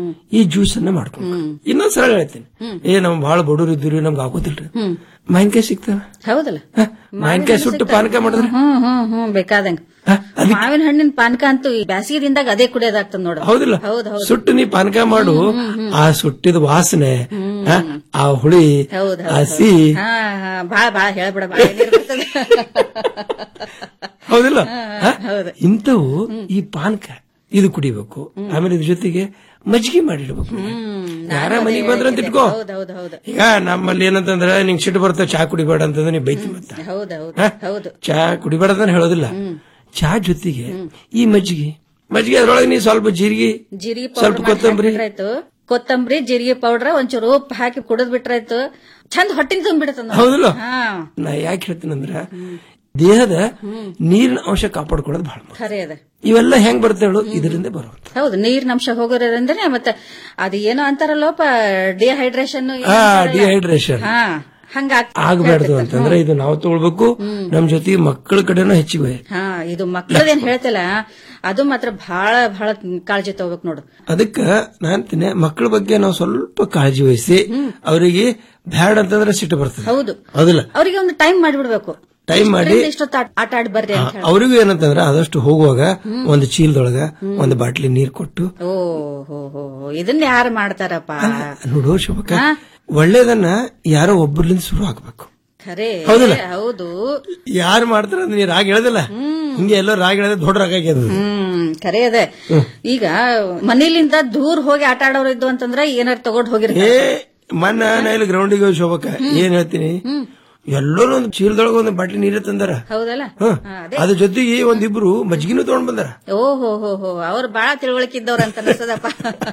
ಈ ಜ್ಯೂಸ್ ಅನ್ನ ಮಾಡ್ಕೊಂಡು ಇನ್ನೊಂದ್ ಸಲ ಹೇಳ್ತೀನಿ ಏ ನಮ್ ಬಹಳ ಬಡವ್ರು ಇದ್ದೀರಿ ನಮ್ಗೆ ಆಗೋದಿಲ್ರಿ ಮಾವಿನಕಾಯಿ ಸಿಗ್ತಾವ ಹೌದಲ್ಲ ಮಾವಿನಕಾಯಿ ಸುಟ್ಟು ಪಾನಕ ಮಾಡಿದ್ರೆ ಹ್ಮ್ ಹ್ಮ್ ಹ್ಮ್ ಬೇಕಾದಂಗ ಮಾವಿನ ಹಣ್ಣಿನ ಪಾನಕ ಅಂತೂ ಈ ಬ್ಯಾಸಿಗೆ ದಿನದಾಗ ಅದೇ ಕುಡಿಯೋದಾಗ್ತದ ನೋಡು ಹೌದಿಲ್ಲ ಹೌದು ಹೌದು ಸುಟ್ಟು ನೀ ಪಾನಕ ಮಾಡು ಆ ಸುಟ್ಟಿದ ವಾಸನೆ ಆ, ಆ ಹುಳಿ ಹೌದು ಆ ಸಿಹಿ ಹಾ ಹಾ ಬಾಳ ಬಾಳ ಹೇಳ್ಬಿಡ ಬಾಳ ನೀರ್ ಬರ್ತದೆ. ಹೌದಿಲ್ಲ ಆ? ಹೌದು. ಇಂಥವು ಈ ಪಾನಕ ಇದು ಕುಡಿಬೇಕು ಆಮೇಲೆ ಇದ್ರ ಜೊತೆಗೆ ಮಜ್ಜಿಗೆ ಮಾಡಿಡ್ಬೇಕು ಯಾರ ಮನೆಗೆ ಬಂದ್ರ ಅಂತ ಇಟ್ಕೋ ಹೌದ್ ಹೌದ್ ಹೌದು ಈಗ ನಮ್ಮಲ್ಲಿ ಏನಂತಂದ್ರ ನಿಂಗ್ ಸಿಟ್ಟು ಬರ್ತದೆ ಚಾ ಕುಡಿಬೇಡ ಅಂತಂದ್ರೆ ನೀ ಬೈತಿ ಮತ್ತ ಹೌದ್ ಹೌದು ಹಾ? ಹೌದು ಚಾ ಕುಡಿಬೇಡ ಅಂತ ಹೇಳೋದಿಲ್ಲ ಚಾ ಜೊತೆಗೆ ಈ ಮಜ್ಜಿಗೆ ಮಜ್ಜಿಗೆ ಅದ್ರೊಳಗೆ ನೀ ಸ್ವಲ್ಪ ಜೀರಿಗೆ ಜೀರಿಗೆ ಸ್ವಲ್ಪ ಪೌಡರ್ ಕೊತ್ತಂಬರಿ ಆಯ್ತು ಕೊತ್ತಂಬರಿ ಜೀರಿಗೆ ಪೌಡರ್ ಒಂಚೂರು ಉಪ್ಪು ಹಾಕಿ ಕುಡಿದ್ ಬಿಟ್ರಾಯ್ತು ಚಂದ ಹೊಟ್ಟಿನ ತುಂಬಿಡ್ತದ ಹೌದಿಲ್ಲ ಹಾ ನಾ ಯಾಕೆ ಹೇಳ್ತೀನಂದ್ರ ದೇಹದ ನೀರಿನ ಅಂಶ ಕಾಪಾಡ್ಕೊಳ್ಳೋದು ಬಹಳ ಮುಖ್ಯ. ಖರೆ ಅದ ಇವೆಲ್ಲ ಹೆಂಗ್ ಬರುತ್ತೆ ಹೇಳು ಇದರಿಂದ ಬರುವ ಹೌದು ನೀರಿನ ಅಂಶ ಹೋಗೋದ್ರಿಂದ ಮತ್ತೆ ಅದು ಏನೋ ಅಂತಾರಲ್ಲೋಪ ಡಿಹೈಡ್ರೇಷನ್ ಆ ಡಿಹೈಡ್ರೇಷನ್ ಹಾ ಹಂಗ ಆಗ್ಬಾರ್ದು ಅಂತಂದ್ರೆ ಇದು ನಾವು ತಗೊಳ್ಬೇಕು ನಮ್ ಜೊತೆ ಮಕ್ಕಳ ಕಡೆನೂ ಹೆಚ್ಚಿಗೆ ಹಾ ಇದು ಮಕ್ಕಳದೇನ್ ಹೇಳ್ತಿಲ್ಲ ಅದು ಮಾತ್ರ ಬಹಳ ಬಹಳ ಕಾಳಜಿ ತಗೋಬೇಕು ನೋಡು ಅದಕ್ಕ ನಾನ್ ಅಂತೀನಿ ಮಕ್ಕಳ ಬಗ್ಗೆ ನಾವು ಸ್ವಲ್ಪ ಕಾಳಜಿ ವಹಿಸಿ ಅವರಿಗೆ ಬ್ಯಾಡ್ ಅಂತಂದ್ರೆ ಸಿಟ್ಟು ಬರ್ತದೆ ಹೌದು ಹೌದಿಲ್ಲ ಅವರಿಗೆ ಒಂದು ಟೈಮ್ ಮಾಡಿಬಿಡ್ಬೇಕು ಟೈಮ್ ಮಾಡಿ ಇಷ್ಟರಿಂದ ಇಷ್ಟೊತ್ತು ಆಟ- ಆಟ ಆಡಿ ಬರ್ರಿ ಅಂತ ಹೇಳಿ ಅವ್ರಿಗೂ ಏನಂತಂದ್ರೆ ಆದಷ್ಟು ಹೋಗುವಾಗ ಒಂದು ಚೀಲದೊಳಗ ಒಂದು ಬಾಟ್ಲಿ ನೀರ್ ಕೊಟ್ಟು ಓ ಹೋ ಹೋ ಹೋ. ಇದನ್ನ ಯಾರು ಮಾಡ್ತಾರಪ್ಪ ನೋಡು ಶುಭಕ ಹಾ. ಒಳ್ಳೇದನ್ನ ಯಾರೋ ಒಬ್ಬರ್ಲಿಂದ ಶುರು ಆಗ್ಬೇಕು ಖರೆ ಹೌದಲ್ಲ? ಹೌದು ಯಾರು ಮಾಡ್ತಾರ ನೀ ರಾಗ ಹೇಳದಿಲ್ಲ ಹಿಂಗೆ ಎಲ್ಲೋ ರಾಗ ಹೇಳದ ದೊಡ್ಡ ರಾಗ ಆಗ್ಯದ ಅದು. ಹ್ಮ್ ಖರೆ ಅದೇ ಈಗ ಮನೇಲಿಂದ ದೂರ ಹೋಗಿ ಆಟ ಆಡೋರು ಇದ್ದು ಅಂತಂದ್ರೆ ಏನಾರು ತಗೊಂಡ್ ಏ ಹೋಗಿರ್ತಾರೆ ಮನ್ನ ನಾ ಇಲ್ಲಿ ಗ್ರೌಂಡಿಗೆ ಹೋಗಿ ಶೋಭಕ ಏನ್ ಹೇಳ್ತೀನಿ ಎಲ್ಲರೂ ಒಂದು ಚೀಲದೊಳಗೆ ಒಂದು ಬಾಟ್ಲಿ ನೀರೇ ತಂದಾರ ಹೌದಲ್ಲ ಹ. ಹಾ, ಅದೇ ಅದ್ರ ಜೊತೆಗೆ ಒಂದಿಬ್ರು ಮಜ್ಜಿಗೆನೂ ತಗೊಂಡ್ ಬಂದಾರ ಓಹೋ ಹೋ ಹೋ ಅವ್ರು ಬಾಳ ತಿಳುವಳಿಕೆ ಇದ್ದವ್ರ ಅಂತ ಅನಿಸ್ತದಪ್ಪ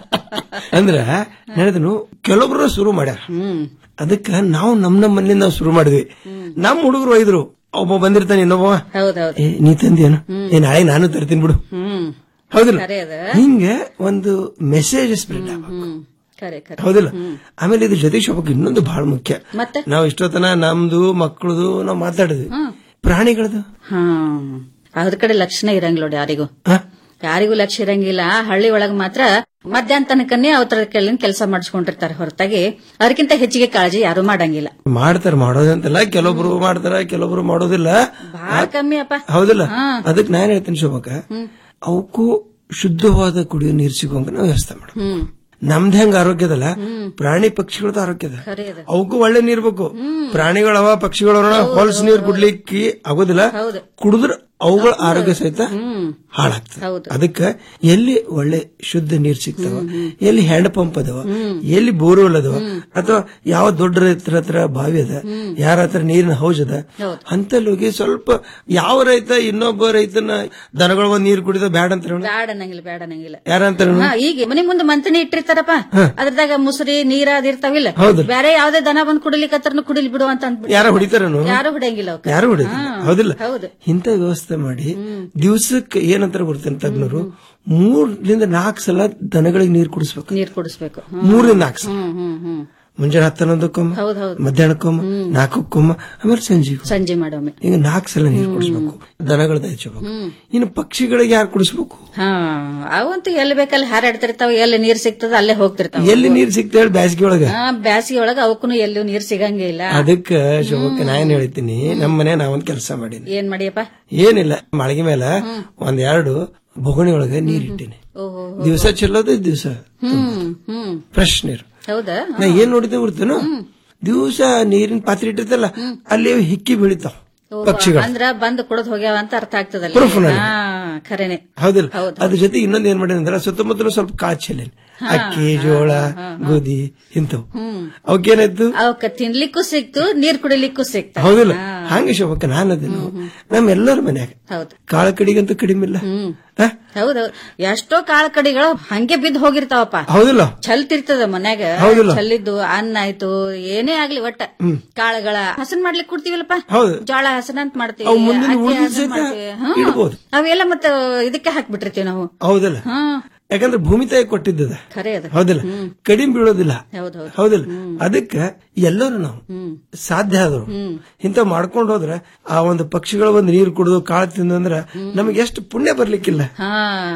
ಅಂದ್ರ ಹೇಳಿದನು ಕೆಲವೊಬ್ರು ಶುರು ಮಾಡ್ಯಾರ ಅದಕ್ಕ ನಾವು ನಮ್ ನಮ್ಮ ಮನೇಲಿ ನಾವು ಶುರು ಮಾಡಿದ್ವಿ ನಮ್ ಹುಡುಗರು ಒಯ್ದ್ರು ಒಬ್ಬ ಬಂದಿರ್ತಾನೆ ಇನ್ನೊಬ್ಬ ಹೌದೌದು ಏ ನೀ ತಂದೇನು ಏ ನಾಳೆ ನಾನು ತರ್ತೀನಿ ಬಿಡು ಹ್ಮ್ ಹೌದಿಲ್ಲ ಖರೆ ಅದ ಹಿಂಗೆ ಒಂದು ಮೆಸೇಜ್ ಸ್ಪ್ರೆಡ್ ಹ್ಮ್ ಖರೆ ಖರೆ ಹೌದಿಲ್ಲ ಆಮೇಲೆ ಇದ್ರ ಜೊತೆ ಶೋಭಕ್ಕೆ ಇನ್ನೊಂದು ಬಹಳ ಮುಖ್ಯ ಮತ್ತೆ ನಾವು ಇಷ್ಟೊತ್ತನ ನಮ್ದು ಮಕ್ಕಳದು ನಾವು ಮಾತಾಡಿದ್ವಿ ಪ್ರಾಣಿಗಳದು ಹಾ ಅದ್ರ ಕಡೆ ಲಕ್ಷಣ ಇರಂಗಿಲ್ಲ ನೋಡಿ ಯಾರಿಗೂ ಯಾರಿಗೂ ಲಕ್ಷ್ಯ ಇರಂಗಿಲ್ಲ ಹಳ್ಳಿ ಒಳಗ್ ಮಾತ್ರ ಮಧ್ಯಾಹ್ನ ತನಕನೇ ಅವತರ ಕೆಳಗಿನ ಕೆಲಸ ಮಾಡಿಸ್ಕೊಂಡಿರ್ತಾರೆ ಹೊರತಾಗಿ ಅದಕ್ಕಿಂತ ಹೆಚ್ಚಿಗೆ ಕಾಳಜಿ ಯಾರು ಮಾಡಂಗಿಲ್ಲ ಮಾಡ್ತಾರ ಮಾಡೋದಂತಲ್ಲ ಕೆಲವೊಬ್ರು ಮಾಡ್ತಾರ ಕೆಲವೊಬ್ರು ಮಾಡೋದಿಲ್ಲ ಬಹಳ ಕಮ್ಮಿ ಅಪ್ಪ ಹೌದಿಲ್ಲ ಹಾ. ಅದಕ್ಕೆ ನಾನು ಹೇಳ್ತೀನಿ ಶೋಭಕ್ಕ ಅವಕ್ಕೂ ಶುದ್ಧವಾದ ಕುಡಿಯೋ ನೀರು ಸಿಗುವಂಗ ನಾವು ವ್ಯವಸ್ಥೆ ಮಾಡ ಹ್ಮ್ ನಮ್ದು ಹೆಂಗ ಆರೋಗ್ಯದಲ್ಲ ಪ್ರಾಣಿ ಪಕ್ಷಿಗಳದ್ದು ಆರೋಗ್ಯದ ಖರೆ ಅದ ಅವಕ್ಕೂ ಒಳ್ಳೆ ನೀರ್ ಬೇಕು ಪ್ರಾಣಿಗಳವ ಪಕ್ಷಿಗಳವ ಹೊಲಸು ನೀರು ಕುಡ್ಲಿಕ್ಕೆ ಆಗೋದಿಲ್ಲ ಹೌದು ಕುಡಿದ್ರ ಅವುಗಳ ಆರೋಗ್ಯ ಸಹಿತ ಹಾಳಾಗ್ತದೆ ಹೌದು ಅದಕ್ಕ ಎಲ್ಲಿ ಒಳ್ಳೆ ಶುದ್ಧ ನೀರ್ ಸಿಗ್ತಾವ ಎಲ್ಲಿ ಹ್ಯಾಂಡ್ ಪಂಪ್ ಅದಾವ ಎಲ್ಲಿ ಬೋರ್ವೆಲ್ ಅದಾವ ಅಥವಾ ಯಾವ ದೊಡ್ಡ ರೈತರ ಹತ್ರ ಬಾವಿ ಅದ ಯಾರ ಹತ್ರ ನೀರಿನ ಹೌಜ್ ಅದ ಹೌದು. ಅಂತಲ್ಲಿ ಹೋಗಿ ಸ್ವಲ್ಪ ಯಾವ ರೈತ ಇನ್ನೊಬ್ಬ ರೈತನ ದನಗಳ ಒಂದ್ ನೀರ್ ಕುಡಿದ ಬ್ಯಾಡ ಅಂತ ಹೇಳೋಣ ಬ್ಯಾಡ ಅನ್ನಂಗಿಲ್ಲ ಬ್ಯಾಡ ಅನ್ನಂಗಿಲ್ಲ ಯಾರ ಅಂತ ಹಾ, ಈಗ ಮನೆ ಮುಂದೆ ಮಂತನಿ ಇಟ್ಟಿರ್ತಾರಪ್ಪ ಅದ್ರದಾಗ ಮುಸುರಿ ನೀರ ಅದಿರ್ತಾವಿಲ್ಲ ಹೌದು. ಬೇರೆ ಯಾವ್ದೇ ದನ ಬಂದ್ ಕುಡಿಲಿಕ್ಕತ್ರನು ಕುಡಿಲಿ ಬಿಡು ಅಂತ ಅಂದ್ಬಿಟ್ಟು ಯಾರ ಹೊಡಿತಾರನು ಯಾರು ಹೊಡೆಯಂಗಿಲ್ಲ ಅವಕ್ಕ. ಯಾರು ಹೊಡಿತಾರ ಹಾ. ಹೌದಿಲ್ಲ ಹೌದು ಇಂಥ ವ್ಯವಸ್ಥೆ ಮಾಡಿ ದಿವ್ಸಕ್ಕೆ ಏನಂತ ಬರ್ತಾನೆ ತಜ್ಞರು ಮೂರ್ಲಿಂದ ನಾಲ್ಕು ಸಲ ದನಗಳಿಗೆ ನೀರು ಕುಡಿಸ್ಬೇಕು ನೀರ್ ಕುಡಿಸ್ಬೇಕು ಹ್ಮ್. ಮೂರಿಂದ ನಾಲ್ಕು ಸಲ ಹ್ಮ್ ಹ್ಮ್ ಹ್ಮ್ ಮುಂಜಾನೆ ಹತ್ತನ್ನೊಂದಕ್ಕೊಮ್ಮ ಹೌದ್ ಹೌದು ಮಧ್ಯಾಹ್ನಕ್ಕೊಮ್ಮ ನಾಲ್ಕಕ್ಕೊಮ್ಮ ಆಮೇಲೆ ಸಂಜೆಗೂ ಸಂಜೆ ಮಾಡೊಮ್ಮೆ ಈಗ ನಾಲ್ಕು ಸಲ ನೀರು ಕುಡಿಸ್ಬೇಕು ದನಗಳ ದಯಚಬೇಕು ಇನ್ನು ಪಕ್ಷಿಗಳಿಗೆ ಯಾರು ಕುಡಿಸ್ಬೇಕು ಹಾ ಅವಂತೂ ಎಲ್ಲಿ ಬೇಕಲ್ಲಿ ಹಾರಾಡ್ತಿರ್ತಾವ ಎಲ್ಲಿ ನೀರ್ ಸಿಗ್ತದ ಅಲ್ಲೇ ಹೋಗ್ತಿರ್ತಾವ ಎಲ್ಲಿ ನೀರು ಸಿಗ್ತಾ ಹೇಳಿ ಬ್ಯಾಸಿಗೆ ಒಳಗ ಹಾ ಬ್ಯಾಸಿಗೆ ಒಳಗ ಅವಕ್ಕೂ ಎಲ್ಲೂ ನೀರ್ ಸಿಗಂಗೇ ಇಲ್ಲ ಅದಕ್ಕ ಶೋಭಕ್ಕೆ ನಾ ಏನ್ ಹೇಳ್ತೀನಿ ನಮ್ಮ ಮನೆ ನಾವೊಂದ್ ಕೆಲಸ ಮಾಡೀನಿ ಏನ್ ಮಾಡಿಯಪ್ಪ ಏನಿಲ್ಲ ಮಾಳಿಗೆ ಮೇಲೆ ಒಂದ್ ಎರಡು ಬೊಗಣಿ ಒಳಗೆ ನೀರ್ ಇಟ್ಟಿನಿ ಓಹೋ ದಿವಸ ಚೆಲ್ಲೋದು ದಿವಸ ಹ್ಮ್ ಹ್ಮ್ ಫ್ರೆಶ್ ನೀರು ಹೌದಾ ನಾ ಏನ್ ನೋಡಿದ್ದೆ ಬಿಡ್ತೇನು ದಿವಸ ನೀರಿನ ಪಾತ್ರೆ ಇಟ್ಟಿರ್ತಲ್ಲ ಅಲ್ಲಿ ಹಿಕ್ಕಿ ಬೀಳಿತಾವ ಓಹೋ, ಪಕ್ಷಿಗಳು ಅಂದ್ರ ಬಂದ್ ಕುಡದ್ ಹೋಗ್ಯಾವ ಅಂತ ಅರ್ಥ ಆಗ್ತದಲ್ಲ Proof ನಲ್ಲಿ. ಹಾ ಖರೇನೆ ಹೌದಿಲ್ಲ ಅದ್ರ ಜೊತೆ ಇನ್ನೊಂದ್ ಏನ್ ಮಾಡಿದ್ರೆ ಅಂದ್ರೆ ಸುತ್ತಮುತ್ತಲು ಸ್ವಲ್ಪ ಕಾಳು ಚೆಲ್ಲೇನಿ ಅಕ್ಕಿ ಜೋಳ ಗೋಧಿ ಇಂಥವು ಹ್ಮ್ ಅವಕ್ಕೇನಾಯ್ತು ಅವಕ್ಕ ತಿನ್ಲಿಕ್ಕೂ ಸಿಕ್ತು ನೀರ್ ಕುಡಿಲಿಕ್ಕೂ ಸಿಕ್ತ ಹೌದಿಲ್ಲ ಹಂಗೆ ಶೋಭಕ್ಕ ನಾನು ಅದನ್ನು ನಮ್ಮ ಎಲ್ಲರ ಮನ್ಯಾಗ ಹೌದು ಕಾಳ ಕಡಿಗಂತೂ ಕಡಿಮೆ ಇಲ್ಲ ಹ್ಮ್ ಹೌದೌದು ಎಷ್ಟೋ ಕಾಳ ಕಡಿಗಳು ಹಂಗೆ ಬಿದ್ದು ಹೋಗಿರ್ತಾವಪ್ಪ ಹೌದಿಲ್ಲ ಚಲ್ತಿರ್ತದ ಮನ್ಯಾಗ ಹೌದಿಲ್ಲ. ಚಲ್ಲಿದ್ದು ಅನ್ನ ಆಯ್ತು ಏನೇ ಆಗ್ಲಿ ಒಟ್ಟ ಕಾಳುಗಳ ಹಸನ್ ಮಾಡ್ಲಿಕ್ಕೆ ಕೊಡ್ತೀವಲ್ಲಪ್ಪ ಹೌದು. ಜೋಳ ಹಸನ್ ಅಂತ ಮಾಡ್ತೀವಿ ಅವು ಮುಂದಿನ ಅಕ್ಕಿ ಉಳ್ದಿದ್ ಹಸನ್ ಸಹಿತ ಮಾಡ್ತೀವಿ. ಹ್ಮ್. ಇಡ್ಬೋದು. ಅವೆಲ್ಲ ಮತ್ತೆ ಇದಕ್ಕೆ ಹಾಕ್ಬಿಟ್ಟಿರ್ತೀವಿ ನಾವು ಹೌದಿಲ್ಲ ಹ್ಮ್ ಯಾಕಂದ್ರೆ ಭೂಮಿ ತಾಯಿ ಕೊಟ್ಟಿದ್ದದ ಖರೆ ಅದ ಹೌದಿಲ್ಲ ಕಡಿಮೆ ಬೀಳೋದಿಲ್ಲ ಹೌದೌದು ಹೌದಿಲ್ಲ ಅದಕ್ಕೆ ಎಲ್ಲರೂ ನಾವು ಸಾಧ್ಯ ಆದ್ರು ಇಂಥ ಮಾಡ್ಕೊಂಡು ಹೋದ್ರೆ ಆ ಒಂದು ಪಕ್ಷಿಗಳ ಒಂದು ನೀರು ಕುಡಿದು ಕಾಳು ತಿಂದಂದ್ರ ನಮಗೆ ಎಷ್ಟು ಪುಣ್ಯ ಬರ್ಲಿಕ್ಕಿಲ್ಲ ಹಾ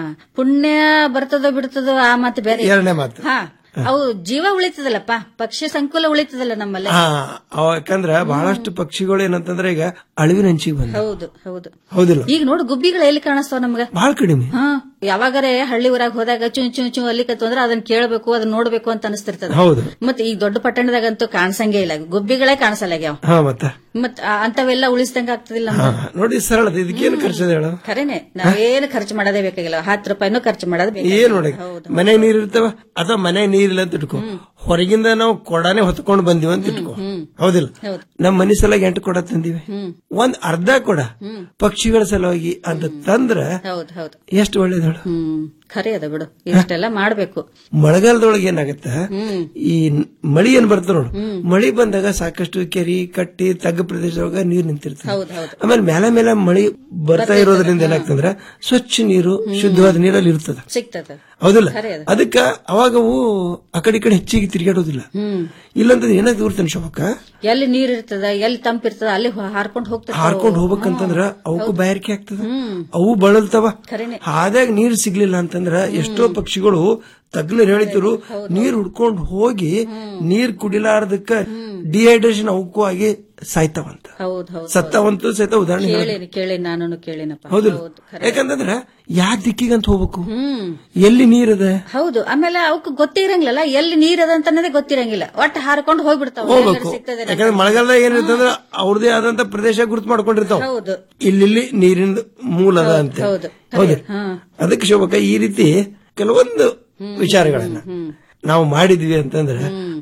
ಪುಣ್ಯ ಬರ್ತದೋ ಬಿಡ್ತದೋ ಆ ಮಾತು ಬೇರೆ ಎರಡನೇ ಮಾತು ಹಾ ಅವು ಜೀವ ಉಳಿತದಲ್ಲಪ್ಪ ಪಕ್ಷಿ ಸಂಕುಲ ಉಳಿತದಲ್ಲ ನಮ್ಮಲ್ಲಿ ಹಾ ಅವ ಯಾಕಂದ್ರ ಬಹಳಷ್ಟು ಪಕ್ಷಿಗಳು ಏನಂತಂದ್ರೆ ಈಗ ಅಳಿವಿನ ಹಂಚಿಗೆ ಬಂದ ಹೌದು ಹೌದು ಹೌದಿಲ್ಲ ಈಗ ನೋಡು ಗುಬ್ಬಿಗಳು ಎಲ್ಲಿ ಕಾಣಿಸ್ತಾವ ನಮ್ಗ ಬಹಳ ಕಡಿಮೆ ಹಾ ಯಾವಾಗರೆ ಹಳ್ಳಿ ಊರಾಗ ಹೋದಾಗ ಚು ಚು ಚು ಅಲ್ಲಿ ಅಂದ್ರೆ ಅದನ್ನ ಕೇಳಬೇಕು ಅದನ್ನ ನೋಡ್ಬೇಕು ಅಂತ ಅನಿಸ್ತಿರ್ತದ ಹೌದು ಮತ್ತೆ ಈಗ ದೊಡ್ಡ ಪಟ್ಟಣದಾಗಂತೂ ಕಾಣಿಸಂಗೇ ಇಲ್ಲ ಗುಬ್ಬಿಗಳೇ ಕಾಣಿಸಲ್ಲ ಆಗ್ಯಾವ ಹಾ ಮತ್ತ ಮತ್ ಆ- ಅಂತವೆಲ್ಲ ಉಳಿಸ್ದಂಗ ಆಗ್ತದಿಲ್ಲ ಹಾ ನಮ್ಗೆ. ನೋಡಿ ಸರಳದ ಇದಕ್ಕೇನು ಖರ್ಚದ ಹೇಳು ಖರೇನೆ ನಾವೇನು ಖರ್ಚು ಮಾಡೋದೇ ಬೇಕಾಗಿಲ್ಲ ಹತ್ತು ರೂಪಾಯಿನೂ ಖರ್ಚು ಮಾಡೋದು ಬೇಕಾಗಿಲ್ಲ. ಏನ್ ನೋಡಿ ಮನೆ ನೀರ್ ಇರ್ತಾವ ಅಥವಾ ಮನೆ ನೀರಿಲ್ಲ ಅಂತ ಇಟ್ಕೋ ಹೊರಗಿಂದ ನಾವು ಕೊಡಾನೆ ಹೊತ್ಕೊಂಡು ಬಂದಿವಿ ಅಂತ ಇಟ್ಕೋ ಹೌದಿಲ್ಲ ಹೌದು. ನಮ್ಮ ಮನೆ ಸಲುವಾಗಿ ಎಂಟು ಕೊಡ ತಂದಿವಿ ಒಂದ್ ಅರ್ಧ ಕೊಡ ಪಕ್ಷಿಗಳ ಸಲುವಾಗಿ ಅಂತ ತಂದ್ರ ಹೌದು ಹೌದು ಎಷ್ಟು ಒಳ್ಳೇದು ಹೇಳು ಹ್ಮ್ ಖರೆ ಅದ ಬಿಡು ಇಷ್ಟೆಲ್ಲ ಮಾಡ್ಬೇಕು ಮಳೆಗಾಲದೊಳಗೆ ಏನಾಗತ್ತ ಈ ಮಳಿ ಏನ್ ಬರ್ತಾರ ನೋಡು ಮಳಿ ಬಂದಾಗ ಸಾಕಷ್ಟು ಕೆರಿ ಕಟ್ಟಿ ತಗ್ಗ ಪ್ರದೇಶದೊಳಗ ನೀರ್ ನಿಂತಿರ್ತದೆ ಹೌದು ಹೌದು ಆಮೇಲೆ ಮೇಲೆ ಮೇಲೆ ಮಳಿ ಬರ್ತಾ ಇರೋದ್ರಿಂದ ಏನಾಗ್ತಂದ್ರ ಸ್ವಚ್ಛ ನೀರು ಶುದ್ಧವಾದ ನೀರಲ್ಲಿ ಇರ್ತದ ಸಿಗ್ತದ ಹೌದಿಲ್ಲ ಖರೆ ಅದು. ಅದಕ್ಕ ಅವಾಗ ಅವು ಆ ಕಡೆ ಈ ಕಡೆ ಹೆಚ್ಚಿಗೆ ತಿರುಗಾಡೋದಿಲ್ಲ ಹ್ಮ್ ಇಲ್ಲಂತಂದ್ರೆ ಏನಾಗ್ತದೆ ಗೊತ್ತೇನು ಶೋಭಕ್ಕ ಎಲ್ಲಿ ನೀರ್ ಇರ್ತದ ಎಲ್ಲಿ ತಂಪಿರ್ತದ ಅಲ್ಲಿ ಹಾರ್ಕೊಂಡು ಹೋಗ್ತದ ಹಾರ್ಕೊಂಡು ಹೋಗ್ಬೇಕಂತಂದ್ರ ಅವಕ್ಕೂ ಬಾಯಾರಿಕೆ ಆಗ್ತದ ಅವು ಬಳಲ್ತಾವ ಖರೇನೆ ಆದಾಗ ನೀರ್ ಸಿಗ್ಲಿಲ್ಲ ಅಂತಂದ್ರ ಎಷ್ಟೋ ಪಕ್ಷಿಗಳು ತಜ್ಞರು ಹೇಳಿದ್ರು ನೀರ್ ಹುಡ್ಕೊಂಡು ಹೋಗಿ ನೀರ್ ಕುಡಿಲಾರ್ದಕ್ಕ ಡಿಹೈಡ್ರೇಷನ್ ಅವಕ್ಕೂ ಆಗಿ ಸಾಯ್ತಾವಂತ ಹೌದ್ ಹೌದ್ ಸತ್ತವಂತೂ ಸಹಿತ ಉದಾಹರಣೆ ಹೇಳ್ದೆ. ಕೇಳೇನಿ ಕೇಳೇನಿ ನಾನು ಕೇಳೇನಪ್ಪ ಹೌದಿಲ್ಲ ಹೌದು ಖರೆ. ಯಾಕಂತಂದ್ರ ಯಾ ದಿಕ್ಕಿಗಂತ ಹೋಗ್ಬೇಕು ಹ್ಮ್ ಎಲ್ಲಿ ನೀರದ ಹೌದು ಆಮೇಲೆ ಅವಕ್ ಗೊತ್ತಿರಂಗಿಲ್ಲ ಎಲ್ಲಿ ನೀರ್ ಅದ ಅಂತ ಅನ್ನೋದೇ ಗೊತ್ತಿರಂಗಿಲ್ಲ ಒಟ್ಟು ಹಾರ್ಕೊಂಡು ಹೋಗ್ಬಿಡ್ತಾವ ಹೋಗ್ಬೇಕು ಯಾಕಂದ್ರೆ ಮಳೆಗಾಲದಾಗ ಏನಿರ್ತಂದ್ರ ಅವ್ರದೇ ಆದಂತ ಪ್ರದೇಶ ಗುರುತು ಮಾಡ್ಕೊಂಡಿರ್ತಾವ ಹೌದು ಇಲ್ಲಿ ನೀರಿನ ಮೂಲ ಅದ ಅಂತ ಹೌದು ಹೌದು ಹಾ ಅದಕ್ಕೆ ಶೋಭಕ್ಕ ಈ ರೀತಿ ಕೆಲವೊಂದು ವಿಚಾರಗಳನ್ನ ನಾವು ಮಾಡಿದ್ವಿ ಅಂತಂದ್ರೆ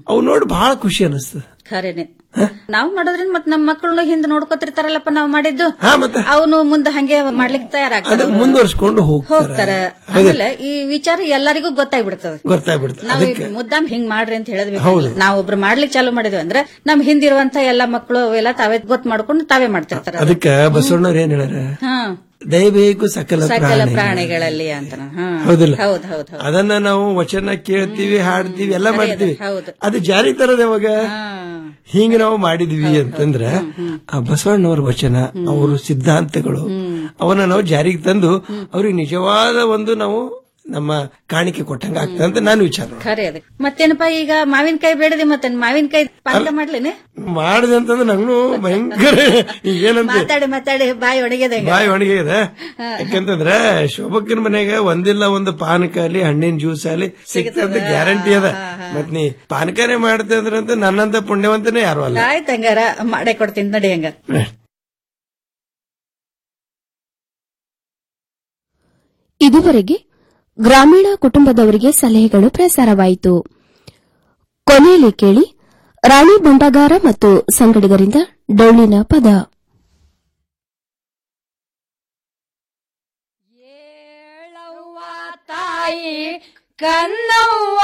ಅವು ನೋಡಿ ಬಹಳ ಖುಷಿ ಅನಿಸ್ತದೆ ಖರೇನೆ ನಾವು ಮಾಡೋದ್ರಿಂದ ಮತ್ ನಮ್ಮ ಮಕ್ಕಳನ್ನು ಹಿಂದೆ ನೋಡ್ಕೊತಿರ್ತಾರಲ್ಲಪ್ಪ ನಾವು ಮಾಡಿದ್ದು ಹಾ ಮತ್ತೆ ಅವನು ಮುಂದೆ ಹಂಗೆ ಮಾಡ್ಲಿಕ್ಕೆ ಅದು ತಯಾರಾಗ್ತಾರೆ ಮುಂದುವರ್ಸ್ಕೊಂಡು ಹೋಗ್ತಾರೆ ಹೋಗ್ತಾರ ಆಮೇಲೆ ಈ ವಿಚಾರ ಎಲ್ಲರಿಗೂ ಗೊತ್ತಾಗ್ಬಿಡ್ತದೆ ಗೊತ್ತಾಗ್ಬಿಡ್ತದೆ ನಾವು ಅದಕ್ಕೆ ಮುದ್ದಾಮ್ ಹಿಂಗ್ ಮಾಡ್ರಿ ಅಂತ ಹೇಳಿದ್ವಿ ಹೌದು. ನಾವ್ ಒಬ್ರು ಮಾಡ್ಲಿಕ್ಕೆ ಚಾಲು ಮಾಡಿದ್ವಿ ಅಂದ್ರೆ ನಮ್ ಹಿಂದಿರುವಂತ ಎಲ್ಲಾ ಮಕ್ಕಳು ಅವೆಲ್ಲ ತಾವೇ ಗೊತ್ತು ಮಾಡ್ಕೊಂಡು ತಾವೇ ಮಾಡ್ತಿರ್ತಾರ ಅದಕ್ಕೆ ಬಸವಣ್ಣವ್ರು ಏನ್ ಹೇಳ್ಯಾರ ಹಾ ದಯಬೇಕು ಸಕಲ ಸಕಲ ಪ್ರಾಣಿ ಪ್ರಾಣಿಗಳಲ್ಲಿ ಅಂತ ಹಾ ಹೌದಿಲ್ಲ ಹೌದ್ ಹೌದ್ ಹೌದ್ ಅದನ್ನ ನಾವು ವಚನ ಕೇಳ್ತೀವಿ ಹಾಡ್ತೀವಿ ಎಲ್ಲ ಸರಿ ಅದ, ಮಾಡ್ತೀವಿ ಹೌದು. ಅದು ಜಾರಿ ತರದ ಯಾವಾಗ ಹಿಂಗ ನಾವು ಮಾಡಿದ್ವಿ ಅಂತಂದ್ರ ಆ ಬಸವಣ್ಣವರ ವಚನ ಅವರು ಸಿದ್ಧಾಂತಗಳು ಅವನ್ನ ನಾವು ಜಾರಿಗೆ ತಂದು ಅವ್ರಿಗೆ ನಿಜವಾದ ಒಂದು ನಾವು ನಮ್ಮ ಕಾಣಿಕೆ ಕೊಟ್ಟಂಗ ಆಗ್ತದೆ ಅಂತ ನಾನು ವಿಚಾರ ಖರೆ ಅದ ಮತ್ತೇನಪ್ಪ ಈಗ ಮಾವಿನಕಾಯಿ ಬೇಡದೆ ಮತ್ತೆ ಮಾವಿನಕಾಯಿ ಪಾಕ ಮಾಡ್ಲೇನೆ ಮಾಡಿದೆ ಅಂತಂದ್ರೆ ನಂಗೂ ಭಯಂಕರ ಏನಂತ ಮಾತಾಡಿ ಮಾತಾಡಿ ಬಾಯಿ ಒಣಗ್ಯದ ಬಾಯಿ ಒಣಗಿ ಇದೆ ಯಾಕಂತಂದ್ರ ಶೋಭಕ್ಕನ ಮನೆಗ ಒಂದಿಲ್ಲ ಒಂದು ಪಾನಕ ಅಲ್ಲಿ ಹಣ್ಣಿನ ಜ್ಯೂಸ್ ಅಲ್ಲಿ ಸಿಗ್ತದ ಗ್ಯಾರಂಟಿ ಅದ ಮತ್ ನೀ ಪಾನಕನೇ ಮಾಡ್ತೆ ಅಂದ್ರಂತ ನನ್ನಂತ ಪುಣ್ಯವಂತನೇ ಯಾರು ಅಲ್ಲ ಆಯ್ತು ಹಂಗಾರ ಮಾಡೇ ಕೊಡ್ತೀನಿ ನಡಿ ಹಂಗ ಇದುವರೆಗೆ ಗ್ರಾಮೀಣ ಕುಟುಂಬದವರಿಗೆ ಸಲಹೆಗಳು ಪ್ರಸಾರವಾಯಿತು ಕೊನೆಯಲ್ಲಿ ಕೇಳಿ ರಾಣಿ ಬಂಡಗಾರ ಮತ್ತು ಸಂಗಡಿಗರಿಂದ ಡೊಳ್ಳಿನ ಪದ ತಾಯಿ ಕನ್ನವ್ವ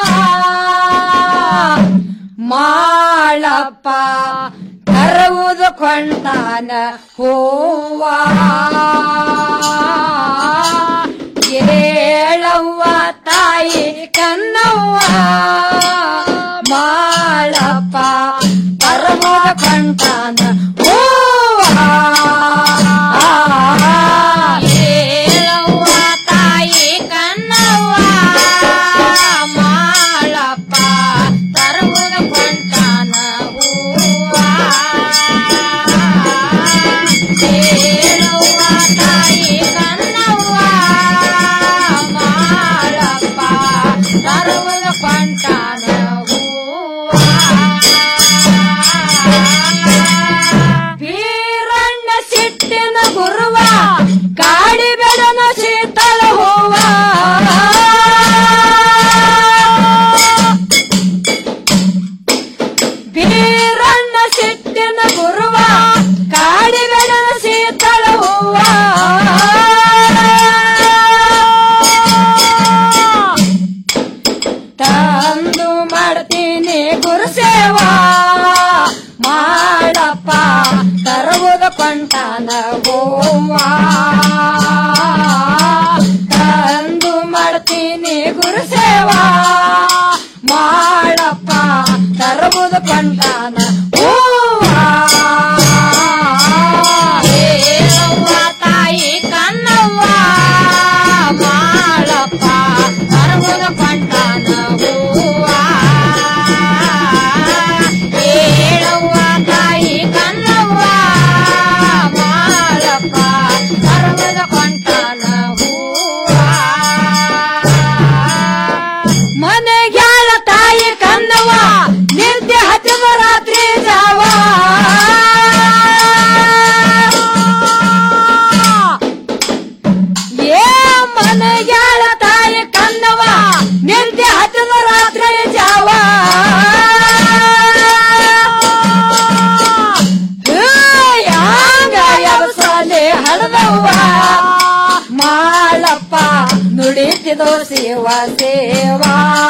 ಮಾಳಪ್ಪ ಕರುವುದು ಕೊಂಡಾನ ಹೂವ ಏಳವ್ವ ತಾಯಿ ಕನ್ನವ್ವ ಮಾಳಪ್ಪ ಕರುವುದು ಕೊಂಡಾನ ಹೂವ ಏಳವ್ವ ತಾಯಿ ಕನ್ನವ್ವ ಮಾಳಪ್ಪ ತರುವುದು ಕೊಂಡಾನ ಹೂವ ಏಳವ್ವ ತಾಯಿ ಕನ್ನವ್ವ ಮಾಳಪ್ಪ ತರುವುದು ಕೊಂಡಾನ ವೀರಣ್ಣ ಸಿಟ್ಟಿನ ಗುರುವ ಕಾಡಿ ಬೆಡನ ಶೀತಲ ಹೂವ ವೀರಣ್ಣ ಸಿಟ್ಟಿನ ಗುರುವ ಕಾಡಿ ಬೆಡನ ಶೀತಳ ಹೂವ ತಂದು ಮಾಡ್ತೀನಿ ಗುರುಸೇವಾ ಮಾಡಪ್ಪ ತರುವುದು ಕೊಂಟಾನ ಗೋವ ತಂದು ಮಾಡ್ತೀನಿ ಗುರುಸೇವಾ ಮಾಡಪ್ಪ ತರುವುದು ಕೊಂಟಾನ ಹೂವ ಏಳವ್ವ ತಾಯಿ ಕನ್ನವ್ವ ಮಾಡಪ್ಪ ತರುವುದು ಕೊಂಟಾನ ಹೂವ ಏಳವ್ವ ತಾಯಿ ಕನ್ನವ್ವ ಮಾಡಪ್ಪ ತರುವುದು ಕೊಂಟಾನ ಹೂವ ಮನೆಗ್ಯಾಳ ತಾಯಿ ಕನ್ನವ್ವ ನಿತ್ಯ ಹತ್ತಿದ ರಾತ್ರಿ ಜಾವ ಏ ಮನೆಗ್ಯಾಳ ತಾಯಿ ಕನ್ನವ್ವ ನಿತ್ಯ ಹತ್ತಿದ ರಾತ್ರಿ ಜಾವ ಯಾಂಗ ಎಬಸಲೆ ಹಡದವ್ವ ಮಾಳಪ್ಪ ನುಡಿತಿದೋ ಸೇವ ಸೇವಾ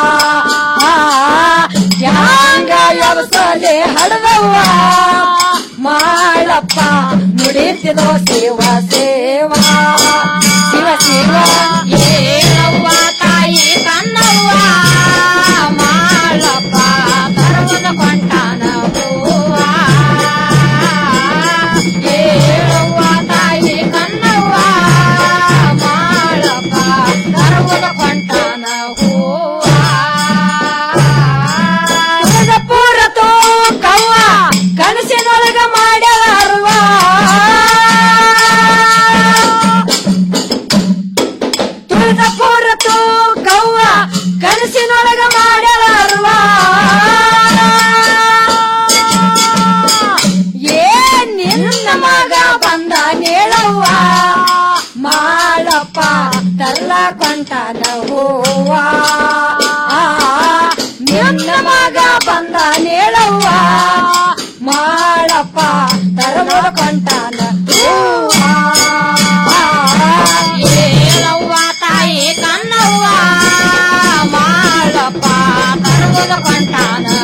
ಯಾಂಗ ಎಬಸಲೆ ಹಡದವ್ವ ಮಾಳಪ್ಪ ನುಡಿತಿದೋ ಸೇವ ಸೇವಾ ಶಿವ ಶಿವ ಏಳವ್ವ ತಾಯಿ ಕನ್ನವ್ವ ಮಾಳಪ್ಪ ತರುವುದು ಕೊಂಟಾನ ಹೂವ ಏಳವ್ವ ತಾಯಿ ಕನ್ನವ್ವ ಮಾಳಪ್ಪ ತರುವುದು ಕೊಂಟಾನ ಹೂವ ಪೂರ ತೋ ಕವ್ವ ಕನಸಿನೊಳಗ ಮಾಡ್ಯಾರವ್ವ ತುಳಿದ ಪೂರ ತೋ ಕವ್ವ ಕನಸಿನೊಳಗ ಮಾಡ್ಯಾರವ್ವ ಏ ನಿನ್ನ ಮಗ ಬಂದ ನೇಳವ್ವ ಮಾಡಪ್ಪ ತಲ್ಲ ಕೊಂಟದ ಹೂವ ನಿನ್ನ ನಿನ್ನ ಮಗ ಬಂದ ನೇಳವ್ವ ಮಾಡಪ್ಪ ತರಮುದ ಕೊಂಟಾನ ಏಳವ್ವ ತಾಯಿ ಕನ್ನವ್ವ ಮಾಡಪ್ಪ ತರುವುದು ಕೊಂಟಾನ